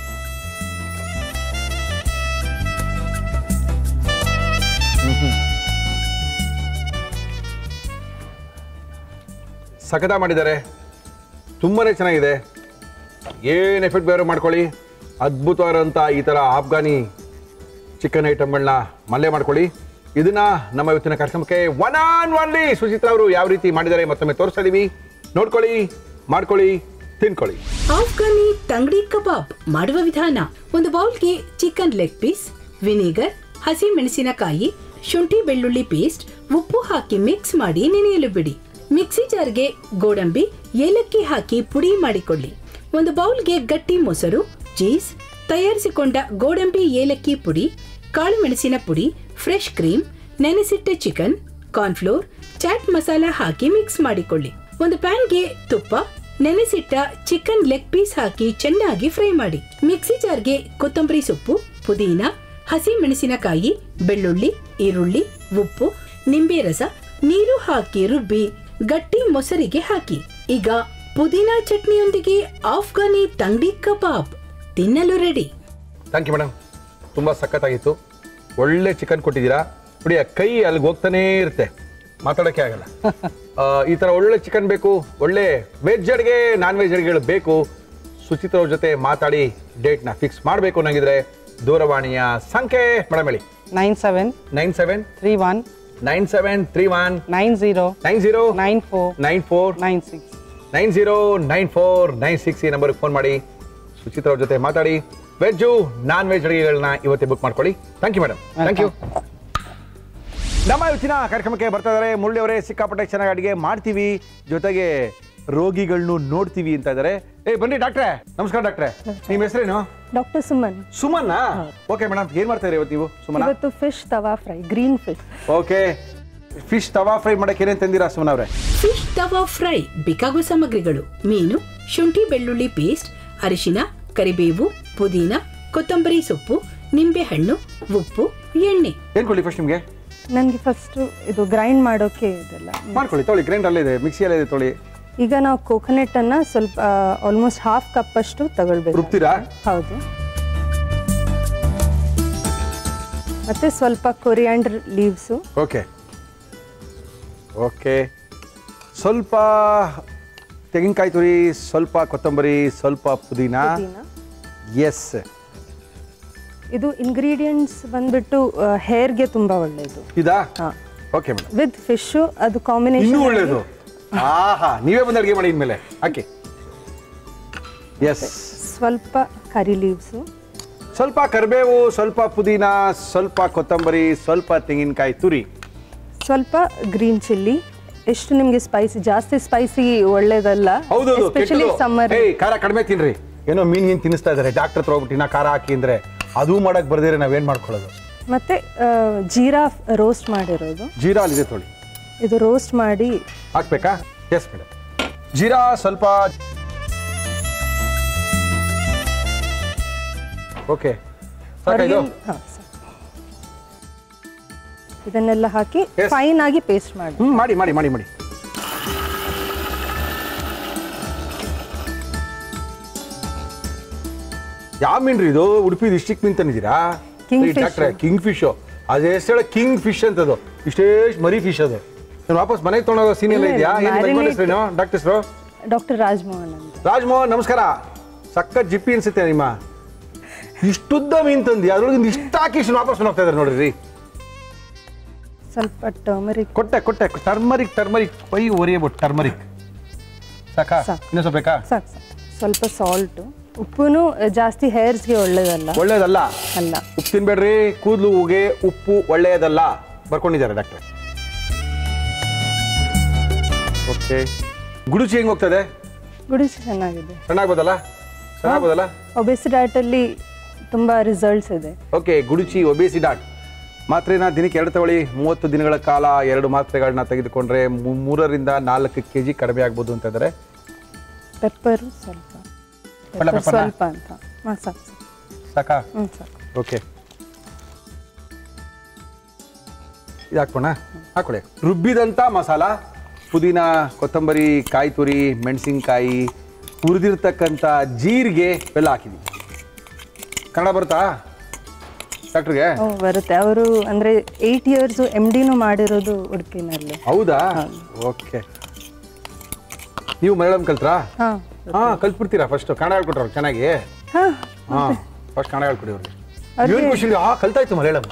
ಸಖತ ಮಾಡಿದ್ದಾರೆ ತುಂಬಾ ಚೆನ್ನಾಗಿದೆ ಏನು ಎಫೆಕ್ಟ್ ಬೇರೆ ಮಾಡ್ಕೊಳ್ಳಿ ಅದ್ಭುತವಾದಂಥ ಈ ಥರ ಆಫ್ಘಾನಿ ಚಿಕನ್ ಐಟಮ್ಗಳನ್ನ ಮಲ್ಲೆ ಮಾಡ್ಕೊಳ್ಳಿ ಇದನ್ನ ನಮ್ಮ ಇವತ್ತಿನ ಕಾರ್ಯಕ್ರಮಕ್ಕೆ ಒನ್ ಆನ್ ಒನ್ಲಿ ಸುಚಿತ್ರಾ ಅವರು ಯಾವ ರೀತಿ ಮಾಡಿದ್ದಾರೆ ಮತ್ತೊಮ್ಮೆ ತೋರಿಸ್ತಾ ಇದೀವಿ ನೋಡ್ಕೊಳ್ಳಿ ಮಾಡ್ಕೊಳ್ಳಿ ತಿನ್ಕೊಳ್ಳಿ ಆಫ್ಘಾನಿ ತಂಗಡಿ ಕಬಾಬ್ ಮಾಡುವ ವಿಧಾನ ಒಂದು ಬೌಲ್ಗೆ ಚಿಕನ್ ಲೆಗ್ ಪೀಸ್ ವಿನಿಗರ್ ಹಸಿ ಮೆಣಸಿನಕಾಯಿ ಶುಂಠಿ ಬೆಳ್ಳುಳ್ಳಿ ಪೇಸ್ಟ್ ಉಪ್ಪು ಹಾಕಿ ಮಿಕ್ಸ್ ಮಾಡಿ ನೆನೆಯಲು ಬಿಡಿ ಮಿಕ್ಸಿ ಜಾರ್ಗೆ ಗೋಡಂಬಿ ಏಲಕ್ಕಿ ಹಾಕಿ ಪುಡಿ ಮಾಡಿಕೊಳ್ಳಿ ಒಂದು ಬೌಲ್ಗೆ ಗಟ್ಟಿ ಮೊಸರು ಚೀಸ್ ತಯಾರಿಸಿಕೊಂಡ ಗೋಡಂಬಿ ಏಲಕ್ಕಿ ಪುಡಿ ಕಾಳು ಮೆಣಸಿನ ಪುಡಿ ಫ್ರೆಶ್ ಕ್ರೀಮ್ ನೆನೆಸಿಟ್ಟ ಚಿಕನ್ ಕಾರ್ನ್ಫ್ಲೋರ್ ಚಾಟ್ ಮಸಾಲ ಹಾಕಿ ಮಿಕ್ಸ್ ಮಾಡಿಕೊಳ್ಳಿ ಒಂದು ಪ್ಯಾನ್ಗೆ ತುಪ್ಪ ನೆನೆಸಿಟ್ಟ ಚಿಕನ್ ಲೆಗ್ ಪೀಸ್ ಹಾಕಿ ಚೆನ್ನಾಗಿ ಫ್ರೈ ಮಾಡಿ ಮಿಕ್ಸಿ ಜಾರ್ಗೆ ಕೊತ್ತಂಬರಿ ಸೊಪ್ಪು ಪುದೀನ ಹಸಿ ಮೆಣಸಿನಕಾಯಿ ಬೆಳ್ಳುಳ್ಳಿ ಈರುಳ್ಳಿ ಉಪ್ಪು ನಿಂಬೆ ರಸ ನೀರು ಹಾಕಿ ರುಬ್ಬಿ ಗಟ್ಟಿ ಮೊಸರಿಗೆ ಹಾಕಿ ಈಗ ಪುದೀನಾ ಚಟ್ನಿಯೊಂದಿಗೆ ಆಫ್ಘಾನಿ ತಂಗಡಿ ಕಬಾಬ್ ತಿನ್ನಲು ರೆಡಿ ಥ್ಯಾಂಕ್ ಯು ಮೇಡಮ್ ತುಂಬ ಸಖತ್ತಾಗಿತ್ತು ಒಳ್ಳೆ ಚಿಕನ್ ಕೊಟ್ಟಿದ್ದೀರಾ ನೋಡಿ ಆ ಕೈ ಅಲ್ಲಿಗೆ ಹೋಗ್ತಾನೇ ಇರುತ್ತೆ ಮಾತಾಡೋಕ್ಕೆ ಆಗಲ್ಲ ಆ, ಈ ಥರ ಒಳ್ಳೆ ಚಿಕನ್ ಬೇಕು ಒಳ್ಳೆ ವೆಜ್ ಅಡುಗೆ ನಾನ್ ವೆಜ್ ಅಡುಗೆಗಳು ಬೇಕು ಸುಚಿತ್ರ ಅವ್ರ ಜೊತೆ ಮಾತಾಡಿ ಡೇಟ್ನ ಫಿಕ್ಸ್ ಮಾಡಬೇಕು ಅನ್ನಂಗಿದ್ರೆ ದೂರವಾಣಿಯ ಸಂಖ್ಯೆ ಮೇಡಮ್ ಹೇಳಿ nine seven nine seven three one nine seven three one nine zero nine zero nine four nine four nine six nine zero nine four nine six ಈ ನಂಬರ್ಗೆ ಫೋನ್ ಮಾಡಿ ಸುಚಿತ್ರ ಅವ್ರ ಜೊತೆ ಮಾತಾಡಿ ವೆಜ್ಜು ನಾನ್ ವೆಜ್ ಅಡುಗೆಗಳನ್ನ ಇವತ್ತೇ book ಮಾಡ್ಕೊಳ್ಳಿ thank you madam thank you ನಮ್ಮ ಇವತ್ತಿನ ಕಾರ್ಯಕ್ರಮಕ್ಕೆ ಬರ್ತಾ ಇದ್ದಾರೆ ಮುರಳಿ ಅವರೇ ಸಿಕ್ಕಾಪಟ್ಟೆ ಚೆನ್ನಾಗಿ ಅಡುಗೆ ಮಾಡ್ತೀವಿ ಜೊತೆಗೆ ರೋಗಿಗಳನ್ನು ನೋಡ್ತೀವಿ ಅಂತ ಇದ್ದಾರೆ ಏ ಬನ್ನಿ ಡಾಕ್ಟ್ರೆ ನಮಸ್ಕಾರ ಡಾಕ್ಟ್ರೆ ನಿಮ್ಮ ಹೆಸರೇನು ಡಾಕ್ಟರ್ ಸುಮನ್ ಸುಮನ್ನ ಓಕೆ ಮೇಡಮ್ ಏನ್ ಮಾಡ್ತಾ ಇದ್ದೀರಿ ಇವತ್ತು ನೀವು ಸುಮನ ಇವತ್ತು fish tawa fry green fish okay fish tawa fry ಮಾಡಕ್ಕೆ ಏನೇನು ತಂದಿರಾ ಸುಮನ್ ಅವರೇ ಫಿಶ್ ತವಾ ಫ್ರೈ ಬೇಕಾಗುವ ಸಾಮಗ್ರಿಗಳು ಮೀನು ಶುಂಠಿ ಬೆಳ್ಳುಳ್ಳಿ ಪೇಸ್ಟ್ ಅರಿಶಿನ ಕರಿಬೇವು ಪುದೀನ ಕೊತ್ತಂಬರಿ ಸೊಪ್ಪು ನಿಂಬೆಹಣ್ಣು ಉಪ್ಪು ಎಣ್ಣೆ ಏನ್ ಕೊಡ್ಲಿ ಫಸ್ಟ್ ನಿಮಗೆ ನನಗೆ ಫಸ್ಟ್ ಇದು ಗ್ರೈಂಡ್ ಮಾಡೋಕೆ ಇದೆಲ್ಲ ಮಾಡ್ಕೊಳ್ಳಿ ತೊಳಿ ಗ್ರೈಂಡ್ ಅಲ್ಲೇ ಇದೆ ಮಿಕ್ಸಿಯಲ್ಲೇ ಇದೆ ತೊಳಿ ಈಗ ನಾವು ಕೋಕೋನಟ್ ಅನ್ನ ಸ್ವಲ್ಪ ಆಲ್ಮೋಸ್ಟ್ ಹಾಫ್ ಕಪ್ ಅಷ್ಟು ತಗೊಳ್ಬೇಕು ರುಬ್ತೀರಾ ಹೌದು ಮತ್ತೆ ಸ್ವಲ್ಪ ಕೊರಿಯಾಂಡರ್ ಲೀವ್ಸು ಓಕೆ ಓಕೆ ಸ್ವಲ್ಪ ತೆಂಗಿನಕಾಯಿ ತುರಿ ಸ್ವಲ್ಪ ಕೊತ್ತಂಬರಿ ಸ್ವಲ್ಪ ಪುದೀನ ಪುದೀನ ಎಸ್ ಇದು ಇಂಗ್ರೀಡಿಯೆಂಟ್ಸ್ ಬಂದ್ಬಿಟ್ಟು ಹೇರ್ಗೆ ತುಂಬಾ ಒಳ್ಳೆಯದು ಇದಾ ಹಾ ಓಕೆ ಮೇಡಮ್ ವಿತ್ ಫಿಶ್ ಅದು ಇನ್ನೂ ಕಾಂಬಿನೇಷನ್ ಒಳ್ಳೇದು ಆಹಾ ನೀವೇ ಬಂದು ಅಡುಗೆ ಮಾಡಿ ಇನ್ಮೇಲೆ ಹಾಕಿ ಎಸ್ ಸ್ವಲ್ಪ ಕರಿ ಲೀವ್ಸು ಸ್ವಲ್ಪ ಕರಿಬೇವು ಸ್ವಲ್ಪ ಪುದೀನ ಸ್ವಲ್ಪ ಕೊತ್ತಂಬರಿ ಸ್ವಲ್ಪ ತೆಂಗಿನಕಾಯಿ ತುರಿ ಸ್ವಲ್ಪ ಗ್ರೀನ್ ಚಿಲ್ಲಿ ಎಷ್ಟು ನಿಮಗೆ ಸ್ಪೈಸಿ ಜಾಸ್ತಿ ಸ್ಪೈಸಿ ಒಳ್ಳೇದಲ್ಲ ಹೌದೌದು ಎಸ್ಪೆಷಲಿ ಸಮ್ಮರ್ ಏಯ್ ಖಾರ ಕಡಿಮೆ ತಿನ್ರಿ ಏನೋ ಮೀನ್ ಗೀನ್ ತಿನ್ನಿಸ್ತಾ ಇದಾರೆ ಡಾಕ್ಟರ್ ಹತ್ರ ಹೋಗ್ಬಿಟ್ಟು ಇನ್ನ ಖಾರ ಹಾಕಿ ಅಂದ್ರೆ ಅದು ಮಾಡಕ್ ಬರ್ದಿದ್ರೆ ನಾವೇನ್ ಮಾಡ್ಕೊಳ್ಳೋದು ಮತ್ತೆ ಆ, ಜೀರಾ ರೋಸ್ಟ್ ಮಾಡಿರೋದು ಜೀರಾ ಅಲ್ಲಿದೆ ತೊಳಿ ಇದು ರೋಸ್ಟ್ ಮಾಡಿ ಹಾಕ್ಬೇಕಾ ಎಸ್ ಮೇಡಮ್ ಜೀರಾ ಸ್ವಲ್ಪ ಓಕೆ ಸಾಕಾಯ್ತು ಹೊರಗಿನ- ಹಾ, ಸಾಕು. ಇದನ್ನೆಲ್ಲ ಹಾಕಿ Yes. ಫೈನ್ ಆಗಿ ಪೇಸ್ಟ್ ಮಾಡಿ ಹ್ಮ್ ಮಾಡಿ ಮಾಡಿ ಮಾಡಿ ಮಾಡಿ ಯಾವ ಮೀನ್ರಿ ಇದು ಉಡುಪಿ ಡಿಸ್ಟ್ರಿಕ್ಟ್ ಮೀನ್ ತಂದಿದ್ದೀರಾ King fish. ಡಾಕ್ಟ್ರೆ ಕಿಂಗ್ ಫಿಶ್ ಅದು ಹೆಸರು ಕಿಂಗ್ ಫಿಶ್ ಅಂತದು ಇಷ್ಟೇ ಮರಿ ಫಿಶ್ ಅದು ನಾನು ವಾಪಸ್ ಮನೆಗೆ ತೊಗೊಂಡೋಗೋ ಸೀನ್ ಎಲ್ಲ ಇಲ್ಲ, ಇದೆಯಾ ಏನು marinate. ಹೆಸರೇನು ಡಾಕ್ಟರ್ ಹೆಸರು ಡಾಕ್ಟರ್ ರಾಜ್ಮೋಹನ್ ಅಂತ ರಾಜ್ಮೋಹನ್ ನಮಸ್ಕಾರ ಸಕ್ಕ ಜಿಪ್ಪಿ ಅನ್ಸುತ್ತೆ ನಿಮ್ಮ ಇಷ್ಟುದ್ದ ಮೀನ್ ತಂದಿ ಅದ್ರೊಳಗಿಂದ ಇಷ್ಟ ಹಾಕಿ ಇಷ್ಟು ವಾಪಸ್ ಹೋಗ್ತಾ ಇದಾರೆ ನೋಡ್ರಿ ಸ್ವಲ್ಪ ಟರ್ಮರಿಕ್ ಕೊಟ್ಟೆ ಕೊಟ್ಟೆ ಟರ್ಮರಿಕ್ ಟರ್ಮರಿಕ್ ಪೈ ಒರಿಯಬಹುದು ಟರ್ಮರಿಕ್ ಸಾಕಾ ಸಾಕು. ಇನ್ನೂ ಸ್ವಲ್ಪ ಬೇಕಾ ಸಾಕು ಸಾಕು ಸ್ವಲ್ಪ ಸಾಲ್ಟ್ ಉಪ್ಪುನು ಜಾಸ್ತಿ ಹೇರ್ಸ್ಗೆ ಒಳ್ಳೇದಲ್ಲ ಒಳ್ಳೇದಲ್ಲ ಅಲ್ಲ ಉಪ್ಪು ತಿನ್ಬೇಡ್ರಿ ಕೂದಲು ಹೂಗೆ ಉಪ್ಪು ಒಳ್ಳೆಯದಲ್ಲ ಬರ್ಕೊಂಡಿದ್ದಾರೆ ಡಾಕ್ಟರ್ ಓಕೆ ಗುಡುಚಿ ಹೆಂಗ್ ಹೋಗ್ತದೆ ಗುಡಿಸಿ ಚೆನ್ನಾಗಿದೆ ಸಣ್ಣಾಗ್ಬೋದಲ್ಲ ಸಣ್ಣಾಗ್ಬೋದಲ್ಲ ಒಬೆಸಿ ಡಯಟಲ್ಲಿ ತುಂಬ ರಿಸಲ್ಟ್ಸ್ ಇದೆ ಓಕೆ ಗುಡುಚಿ ಒಬೇಸಿ ಡಾಟ್ ಮಾತ್ರೆನ ದಿನಕ್ಕೆ ಎರಡು ತಗೊಳ್ಳಿ ಮೂವತ್ತು ದಿನಗಳ ಕಾಲ ಎರಡು ಮಾತ್ರೆಗಳನ್ನ ತೆಗೆದುಕೊಂಡ್ರೆ ಮೂ- ಮೂರರಿಂದ ನಾಲ್ಕು ಕೆ ಜಿ ಕಡಿಮೆ ಆಗ್ಬೋದು ಅಂತ ಇದ್ದಾರೆ ಪೆಪ್ಪರ್ ಸ್ವಲ್ಪ ಪಲ್ಲ ಪೆಪ್ಪರ್ ಪೆಪ್ಪರ್ನ? ಸ್ವಲ್ಪ ಅಂತ ಹಾಂ ಸಾಕು ಸಾಕು ಸಾಕಾ ಹ್ಞೂ ಸಾಕು ಓಕೆ ಇದು ಹಾಕೋಣ ಹಾಕೊಳ್ಳಿ ರುಬ್ಬಿದಂಥ ಮಸಾಲ ಪುದೀನ ಕೊತ್ತಂಬರಿ ಕಾಯಿ ತುರಿ ಮೆಣಸಿನ್ಕಾಯಿ ಹುರಿದಿರ್ತಕ್ಕಂಥ ಜೀರಿಗೆ ಬೆಲ್ಲ ಹಾಕಿದ್ವಿ ಕನ್ನಡ ಬರುತ್ತಾ ಡಾಕ್ಟ್ರಿಗೆ ಹ್ಞೂ ಬರುತ್ತೆ ಅವರು ಅಂದರೆ ಏಯ್ಟ್ ಇಯರ್ಸು ಎಮ್ ಡಿನೂ ಮಾಡಿರೋದು ಉಡುಪಿನಲ್ಲಿ ಹೌದಾ ಓಕೆ ನೀವು ಮಲಯಾಳಂ ಕಲ್ತ್ರಾ ಹಾಂ ಹಾಂ ಕಲ್ತ್ಬಿಡ್ತೀರಾ ಫಸ್ಟ್ ಕನ್ನಡ ಹೇಳ್ಕೊಟ್ರ ಚೆನ್ನಾಗಿ ಹಾಂ ಹಾಂ ಫಸ್ಟ್ ಕನ್ನಡ ಹೇಳ್ಕೊಡಿ ಅವ್ರಿಗೆ ಏನು ಖುಷಿ ಆ ಕಲ್ತಾಯ್ತು ಮಲಯಾಳಂ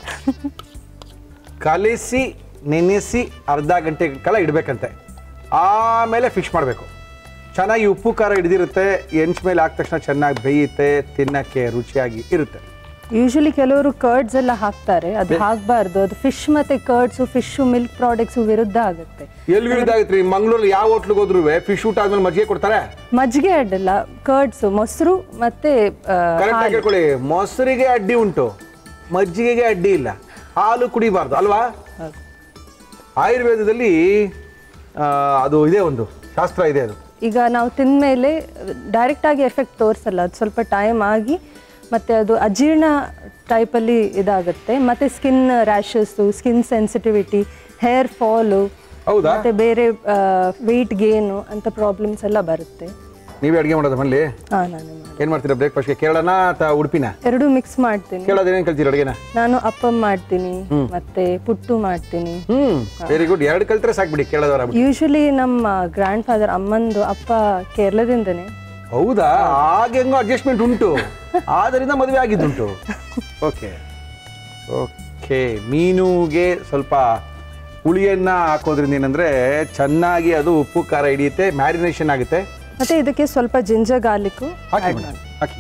ಕಲಿಸಿ ನೆನೆಸಿ ಅರ್ಧ ಗಂಟೆ ಕಾಲ ಇಡಬೇಕಂತೆ ಆಮೇಲೆ ಫಿಕ್ಸ್ ಮಾಡಬೇಕು ಚೆನ್ನಾಗಿ ಉಪ್ಪು ಖಾರ ಹಿಡಿದಿರುತ್ತೆ ಎಂಚ್ ಮೇಲೆ ಹಾಕಿದ ತಕ್ಷಣ ಚೆನ್ನಾಗಿ ಬೇಯುತ್ತೆ ತಿನ್ನಕ್ಕೆ ರುಚಿಯಾಗಿ ಇರುತ್ತೆ ಯೂಶಲಿ ಕೆಲವರು ಕರ್ಡ್ಸ್ ಎಲ್ಲ ಹಾಕ್ತಾರೆ ಅದು ಹಾಕಬಾರ್ದು ಅದು ಫಿಶ್ ಮತ್ತೆ ಕರ್ಡ್ಸು ಫಿಶು ಮಿಲ್ಕ್ ಪ್ರಾಡಕ್ಟ್ಸು ವಿರುದ್ಧ ಆಗುತ್ತೆ ಎಲ್ಲಿ ವಿರುದ್ಧ ಆಗೈತ್ರಿ ಮಂಗಳೂರಲ್ಲಿ ಯಾವ ಹೋಟ್ಲಿಗೆ ಹೋದ್ರು ಫಿಶ್ ಊಟ ಆದ್ಮೇಲೆ ಮಜ್ಜಿಗೆ ಕೊಡ್ತಾರೆ ಮಜ್ಜಿಗೆ ಅಡ್ಡಲ್ಲ ಕರ್ಡ್ಸು ಮೊಸರು ಮತ್ತೆ ಆ, ಕರೆಕ್ಟ್ ಆಗಿ ಹೇಳ್ಕೊಳ್ಳಿ ಮೊಸರಿಗೆ ಅಡ್ಡಿ ಉಂಟು ಮಜ್ಜಿಗೆಗೆ ಅಡ್ಡಿ ಇಲ್ಲ ಹಾಲು ಕುಡಿಬಾರ್ದು ಅಲ್ವಾ ಆಯುರ್ವೇದದಲ್ಲಿ ಆ, ಅದು ಇದೆ ಒಂದು ಶಾಸ್ತ್ರ ಇದೆ ಅದು ಈಗ ನಾವು ತಿಂದಮೇಲೆ ಡೈರೆಕ್ಟಾಗಿ ಎಫೆಕ್ಟ್ ತೋರಿಸಲ್ಲ ಅದು ಸ್ವಲ್ಪ ಟೈಮ್ ಆಗಿ ಮತ್ತೆ ಅದು ಅಜೀರ್ಣ ಟೈಪಲ್ಲಿ ಇದಾಗುತ್ತೆ ಮತ್ತೆ skin rashes skin sensitivity hair fall ಹೌದಾ ಮತ್ತೆ ಬೇರೆ ವೆಯ್ಟ್ ಗೇನು ಅಂತ ಪ್ರಾಬ್ಲಮ್ಸ್ ಎಲ್ಲ ಬರುತ್ತೆ ನೀವೇ ಅಡುಗೆ ಮಾಡೋದು ಮನೇಲಿ ಹಾಂ ನಾನು ಮಾಡಿ ಏನ್ ಮಾಡ್ತೀರಾ ಬ್ರೇಕ್ಫಾಸ್ಟ್ಗೆ ಕೇರಳನ ಅಥವಾ ಉಡುಪಿನ ಎರಡೂ ಮಿಕ್ಸ್ ಮಾಡ್ತೀನಿ ಕೇಳೋದೇನೇನು ಕಲ್ತೀರ ಅಡುಗೆನ ನಾನು ಅಪ್ಪಮ್ ಮಾಡ್ತೀನಿ ಮತ್ತೆ ಪುಟ್ಟು ಮಾಡ್ತೀನಿ ಹ್ಮ್ ವೆರಿ ಗುಡ್ ಎರಡು ಕಲ್ತ್ರೆ ಸಾಕ್ಬಿಡಿ ಕೇಳೋದವ್ರ ಯೂಶಲಿ ನಮ್ಮ ಗ್ರ್ಯಾಂಡ್ ಫಾದರ್ ಅಮ್ಮಂದು ಅಪ್ಪ ಕೇರಳದಿಂದನೇ ಹೌದಾ ಹಾಗೆ ಹೆಂಗೋ ಅಡ್ಜಸ್ಟ್ಮೆಂಟ್ ಉಂಟು ಆದ್ದರಿಂದ ಮದುವೆ ಆಗಿದ್ದುಂಟು ಓಕೆ ಓಕೆ ಮೀನುಗೆ ಸ್ವಲ್ಪ ಹುಳಿಯನ್ನ ಹಾಕೋದ್ರಿಂದ ಏನಂದ್ರೆ ಚೆನ್ನಾಗಿ ಅದು ಉಪ್ಪು ಖಾರ ಹಿಡಿಯುತ್ತೆ ಮ್ಯಾರಿನೇಷನ್ ಆಗುತ್ತೆ ಮತ್ತೆ ಇದಕ್ಕೆ ಸ್ವಲ್ಪ ಜಿಂಜರ್ ಗಾರ್ಲಿಕ್ಕು ಹಾಕಿ ಮೇಡಮ್ ಹಾಕಿ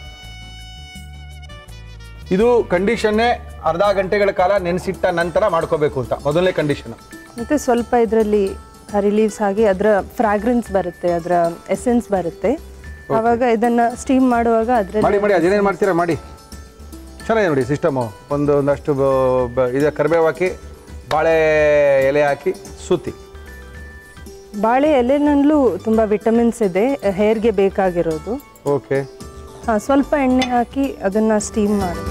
ಇದು ಕಂಡೀಷನ್ನೇ ಅರ್ಧ ಗಂಟೆಗಳ ಕಾಲ ನೆನೆಸಿಟ್ಟ ನಂತರ ಮಾಡ್ಕೋಬೇಕು ಅಂತ ಮೊದಲನೇ ಕಂಡೀಷನ್ ಮತ್ತೆ ಸ್ವಲ್ಪ ಇದರಲ್ಲಿ ಕರಿ ಲೀವ್ಸ್ ಹಾಗೆ ಅದರ ಫ್ರಾಗ್ರೆನ್ಸ್ ಬರುತ್ತೆ ಅದರ ಎಸೆನ್ಸ್ ಬರುತ್ತೆ ಅವಾಗ ಇದನ್ನ ಸ್ಟೀಮ್ ಮಾಡುವಾಗ ಅದರಲ್ಲಿ ಮಾಡಿ ಮಾಡಿ ಅದೇನೇನು ಮಾಡ್ತೀರಾ ಮಾಡಿ ಚೆನ್ನಾಗಿದೆ ನೋಡಿ ಸಿಸ್ಟಮು ಒಂದು ಒಂದಷ್ಟು ಬ- ಬ- ಇದೆ ಕರಿಬೇವು ಹಾಕಿ ಬಾಳೆ ಎಲೆ ಹಾಕಿ ಸುತ್ತಿ ಬಾಳೆ ಎಲೆನಲ್ಲೂ ತುಂಬ ವಿಟಮಿನ್ಸ್ ಇದೆ ಹೇರ್ಗೆ ಬೇಕಾಗಿರೋದು ಓಕೆ ಹಾಂ ಸ್ವಲ್ಪ ಎಣ್ಣೆ ಹಾಕಿ ಅದನ್ನ ಸ್ಟೀಮ್ ಮಾಡಿ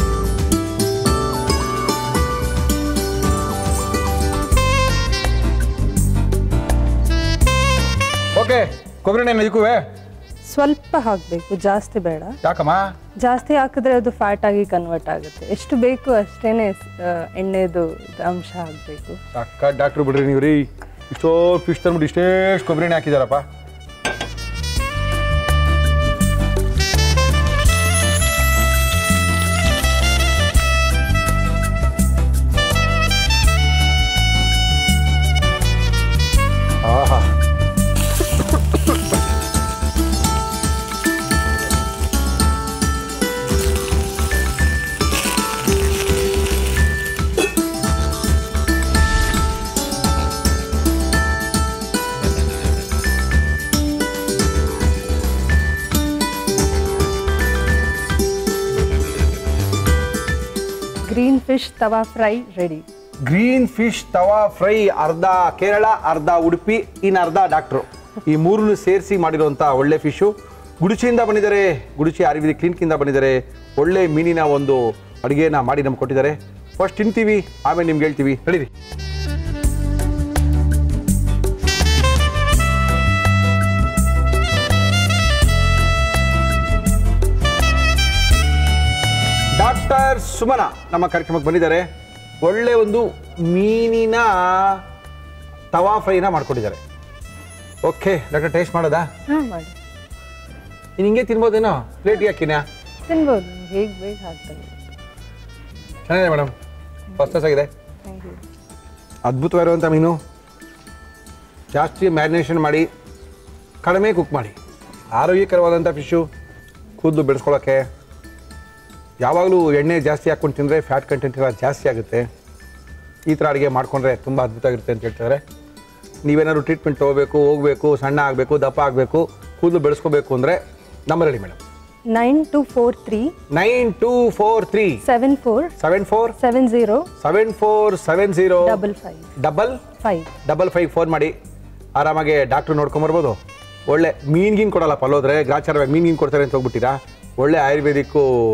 ಓಕೆ ಕೊಬ್ಬರಿ ಎಣ್ಣೆ ಇದಕ್ಕೂ ಸ್ವಲ್ಪ ಹಾಕಬೇಕು ಜಾಸ್ತಿ ಬೇಡ ಯಾಕಮ್ಮ ಜಾಸ್ತಿ ಹಾಕಿದ್ರೆ ಅದು ಫ್ಯಾಟ್ ಆಗಿ ಕನ್ವರ್ಟ್ ಆಗುತ್ತೆ ಎಷ್ಟು ಬೇಕು ಅಷ್ಟೇನೆ ಆ, ಎಣ್ಣೆದು ಅಂಶ ಹಾಕಬೇಕು ಅಕ್ಕ ಡಾಕ್ಟ್ರು ಬಿಡ್ರಿ ನೀವು ರೀ ಇಷ್ಟೋ ಫಿಶ್ ತಂದ್ಬಿಟ್ಟು ಇಷ್ಟೇಷ್ಟು ಕೊಬ್ಬರಿ ಎಣ್ಣೆ ಹಾಕಿದಾರಪ್ಪ ಆಹಾ green fish tawa fry ready green fish tawa fry ಅರ್ಧ ಕೇರಳ ಅರ್ಧ ಉಡುಪಿ ಇನ್ನು ಅರ್ಧ ಡಾಕ್ಟ್ರು ಈ ಮೂರನ್ನು ಸೇರಿಸಿ ಮಾಡಿರುವಂಥ ಒಳ್ಳೆ ಫಿಶು ಗುಡಿಚಿಯಿಂದ ಬಂದಿದ್ದಾರೆ ಗುಡಿಚಿ ಆಯುರ್ವೇದಿಕ್ ಕ್ಲಿನಿಕ್ಕಿಂದ ಬಂದಿದ್ದಾರೆ ಒಳ್ಳೆ ಮೀನಿನ ಒಂದು ಅಡುಗೆನ ಮಾಡಿ ನಮ್ಗೆ ಕೊಟ್ಟಿದ್ದಾರೆ ಫಸ್ಟ್ ತಿಂತೀವಿ ಆಮೇಲೆ ನಿಮ್ಗೆ ಹೇಳ್ತೀವಿ ನಡೀರಿ ಡಾಕ್ಟರ್ ಸುಮನ ನಮ್ಮ ಕಾರ್ಯಕ್ರಮಕ್ಕೆ ಬಂದಿದ್ದಾರೆ ಒಳ್ಳೆ ಒಂದು ಮೀನಿನ ತವಾ ಫ್ರೈನ ಮಾಡ್ಕೊಟ್ಟಿದ್ದಾರೆ ಓಕೆ ಡಾಕ್ಟರ್ ಟೇಸ್ಟ್ ಮಾಡೋದಾ ಹಾಂ ಮಾಡಿ ನೀನು ಹಿಂಗೆ ತಿನ್ಬೋದೇನೋ ಪ್ಲೇಟ್ಗೆ ಹಾಕಿನ ತಿನ್ಬೋದು ಹೇಗೆ ಬೇಕು ಹಾಕ್ತೀನಿ ಚೆನ್ನಾಗಿದೆ ಮೇಡಮ್ ಫಸ್ಟ್ ಆಗಿದೆ ಥ್ಯಾಂಕ್ ಯು ಅದ್ಭುತವಾಗಿರುವಂಥ ಮೀನು ಜಾಸ್ತಿ ಮ್ಯಾರಿನೇಷನ್ ಮಾಡಿ ಕಡಿಮೆ ಕುಕ್ ಮಾಡಿ ಆರೋಗ್ಯಕರವಾದಂಥ ಫಿಶು ಕೂದಲು ಬೆಳೆಸ್ಕೊಳ್ಳೋಕ್ಕೆ ಯಾವಾಗಲೂ ಎಣ್ಣೆ ಜಾಸ್ತಿ ಹಾಕ್ಕೊಂಡು ತಿಂದರೆ ಫ್ಯಾಟ್ ಕಂಟೆಂಟ್ ಎಲ್ಲ ಜಾಸ್ತಿ ಆಗುತ್ತೆ ಈ ಥರ ಅಡುಗೆ ಮಾಡಿಕೊಂಡ್ರೆ ತುಂಬ ಅದ್ಭುತವಾಗಿರುತ್ತೆ ಅಂತ ಹೇಳ್ತಾರೆ ನೀವೇನಾದ್ರು ಟ್ರೀಟ್ಮೆಂಟ್ ತೊಗೋಬೇಕು ಹೋಗಬೇಕು ಸಣ್ಣ ಆಗಬೇಕು ದಪ್ಪ ಆಗಬೇಕು ಕೂದಲು ಬೆಳೆಸ್ಕೋಬೇಕು ಅಂದರೆ ನಂಬರ್ ಹೇಳಿ madam nine two four three nine two four three seven four seven four seven zero seven four seven zero double five double five double five phone ಮಾಡಿ ಆರಾಮಾಗಿ ಡಾಕ್ಟ್ರು ನೋಡ್ಕೊಂಬರ್ಬೋದು ಒಳ್ಳೆ ಮೀನ್ಗಿನ್ ಕೊಡಲ್ಲ ಪಲ್ಲೋದ್ರೆ ಗ್ರಾಚಾರವಾಗಿ ಮೀನ್ಗಿನ್ ಕೊಡ್ತಾರೆ ಅಂತ ಹೋಗ್ಬಿಟ್ಟಿರಾ ಒಳ್ಳೆ ಆಯುರ್ವೇದಿಕ್ಕು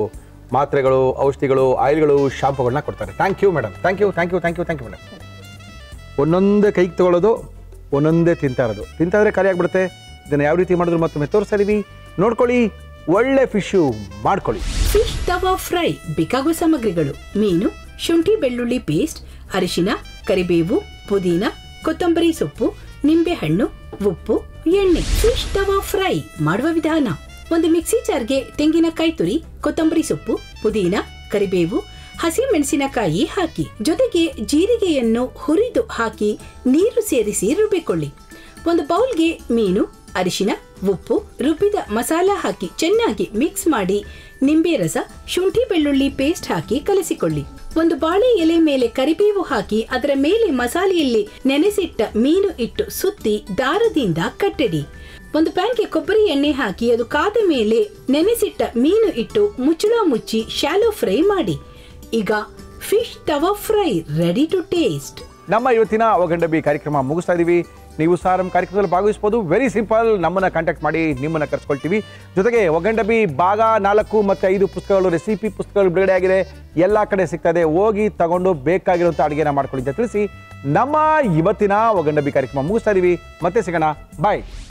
ಮಾತ್ರೆಗಳು ಔಷಧಿಗಳು ಆಯಿಲ್ಗಳು ಶಾಂಪುಗಳನ್ನ ಕೊಡ್ತಾರೆ thank you madam thank you thank you thank you thank you madam ಒಂದೊಂದೇ ಕೈಗೆ ತಗೊಳ್ಳೋದು ಒಂದೊಂದೇ ತಿಂತಾ ಇರೋದು ತಿಂತಾ ಇದ್ರೆ ಖಾಲಿ ಆಗ್ಬಿಡುತ್ತೆ ಇದನ್ನು ಯಾವ ರೀತಿ ಮಾಡಿದ್ರು ಮತ್ತೊಮ್ಮೆ ತೋರಿಸ್ತಾ ಇದೀವಿ ನೋಡ್ಕೊಳ್ಳಿ ಒಳ್ಳೆ ಫಿಶು ಮಾಡ್ಕೊಳ್ಳಿ ಫಿಶ್ ತವಾ ಫ್ರೈ ಬೇಕಾಗುವ ಸಾಮಗ್ರಿಗಳು ಮೀನು ಶುಂಠಿ ಬೆಳ್ಳುಳ್ಳಿ ಪೇಸ್ಟ್ ಅರಿಶಿನ ಕರಿಬೇವು ಪುದೀನ ಕೊತ್ತಂಬರಿ ಸೊಪ್ಪು ನಿಂಬೆಹಣ್ಣು ಉಪ್ಪು ಎಣ್ಣೆ ಫಿಶ್ ತವಾ ಫ್ರೈ ಮಾಡುವ ವಿಧಾನ ಒಂದು ಮಿಕ್ಸಿ ಜಾರ್ಗೆ ತೆಂಗಿನಕಾಯಿ ತುರಿ ಕೊತ್ತಂಬರಿ ಸೊಪ್ಪು ಪುದೀನ ಕರಿಬೇವು ಹಸಿ ಮೆಣಸಿನಕಾಯಿ ಹಾಕಿ ಜೊತೆಗೆ ಜೀರಿಗೆಯನ್ನು ಹುರಿದು ಹಾಕಿ ನೀರು ಸೇರಿಸಿ ರುಬ್ಬಿಕೊಳ್ಳಿ ಒಂದು ಬೌಲ್ಗೆ ಮೀನು ಅರಿಶಿನ ಉಪ್ಪು ರುಬ್ಬಿದ ಮಸಾಲ ಹಾಕಿ ಚೆನ್ನಾಗಿ ಮಿಕ್ಸ್ ಮಾಡಿ ನಿಂಬೆ ರಸ ಶುಂಠಿ ಬೆಳ್ಳುಳ್ಳಿ ಪೇಸ್ಟ್ ಹಾಕಿ ಕಲಸಿಕೊಳ್ಳಿ ಒಂದು ಬಾಳೆ ಎಲೆ ಮೇಲೆ ಕರಿಬೇವು ಹಾಕಿ ಅದರ ಮೇಲೆ ಮಸಾಲೆಯಲ್ಲಿ ನೆನೆಸಿಟ್ಟ ಮೀನು ಇಟ್ಟು ಸುತ್ತಿ ದಾರದಿಂದ ಕಟ್ಟಿಡಿ ಒಂದು ಪ್ಯಾನ್ಗೆ ಕೊಬ್ಬರಿ ಎಣ್ಣೆ ಹಾಕಿ ಅದು ಕಾದ ಮೇಲೆ ನೆನೆಸಿಟ್ಟ ಮೀನು ಇಟ್ಟು ಮುಚ್ಚಳ ಮುಚ್ಚಿ ಶಾಲೋ ಫ್ರೈ ಮಾಡಿ ಈಗ fish tawa fry ready to taste ನಮ್ಮ ಇವತ್ತಿನ ಒಗಂಡಬಿ ಕಾರ್ಯಕ್ರಮ ಮುಗಿಸ್ತಾ ಇದೀವಿ ನೀವು ಸಹ ನಮ್ಮ ಕಾರ್ಯಕ್ರಮದಲ್ಲಿ ಭಾಗವಹಿಸ್ಬೋದು ವೆರಿ ಸಿಂಪಲ್ ನಮ್ಮನ್ನ ಕಾಂಟ್ಯಾಕ್ಟ್ ಮಾಡಿ ನಿಮ್ಮನ್ನ ಕರ್ಸ್ಕೊಳ್ತೀವಿ ಜೊತೆಗೆ ಒಗಂಡಬಿ ಭಾಗ ನಾಲ್ಕು ಮತ್ತು ಐದು ಪುಸ್ತಕಗಳು ರೆಸಿಪಿ ಪುಸ್ತಕಗಳು ಬಿಡುಗಡೆ ಆಗಿದೆ ಎಲ್ಲ ಕಡೆ ಸಿಗ್ತಾ ಇದೆ ಹೋಗಿ ತಗೊಂಡು ಬೇಕಾಗಿರುವಂಥ ಅಡುಗೆನ ಮಾಡ್ಕೊಳ್ಳಿ ಅಂತ ತಿಳಿಸಿ ನಮ್ಮ ಇವತ್ತಿನ ಒಗಂಡಬಿ ಕಾರ್ಯಕ್ರಮ ಮುಗಿಸ್ತಾ ಇದೀವಿ ಮತ್ತೆ ಸಿಗೋಣ ಬಾಯ್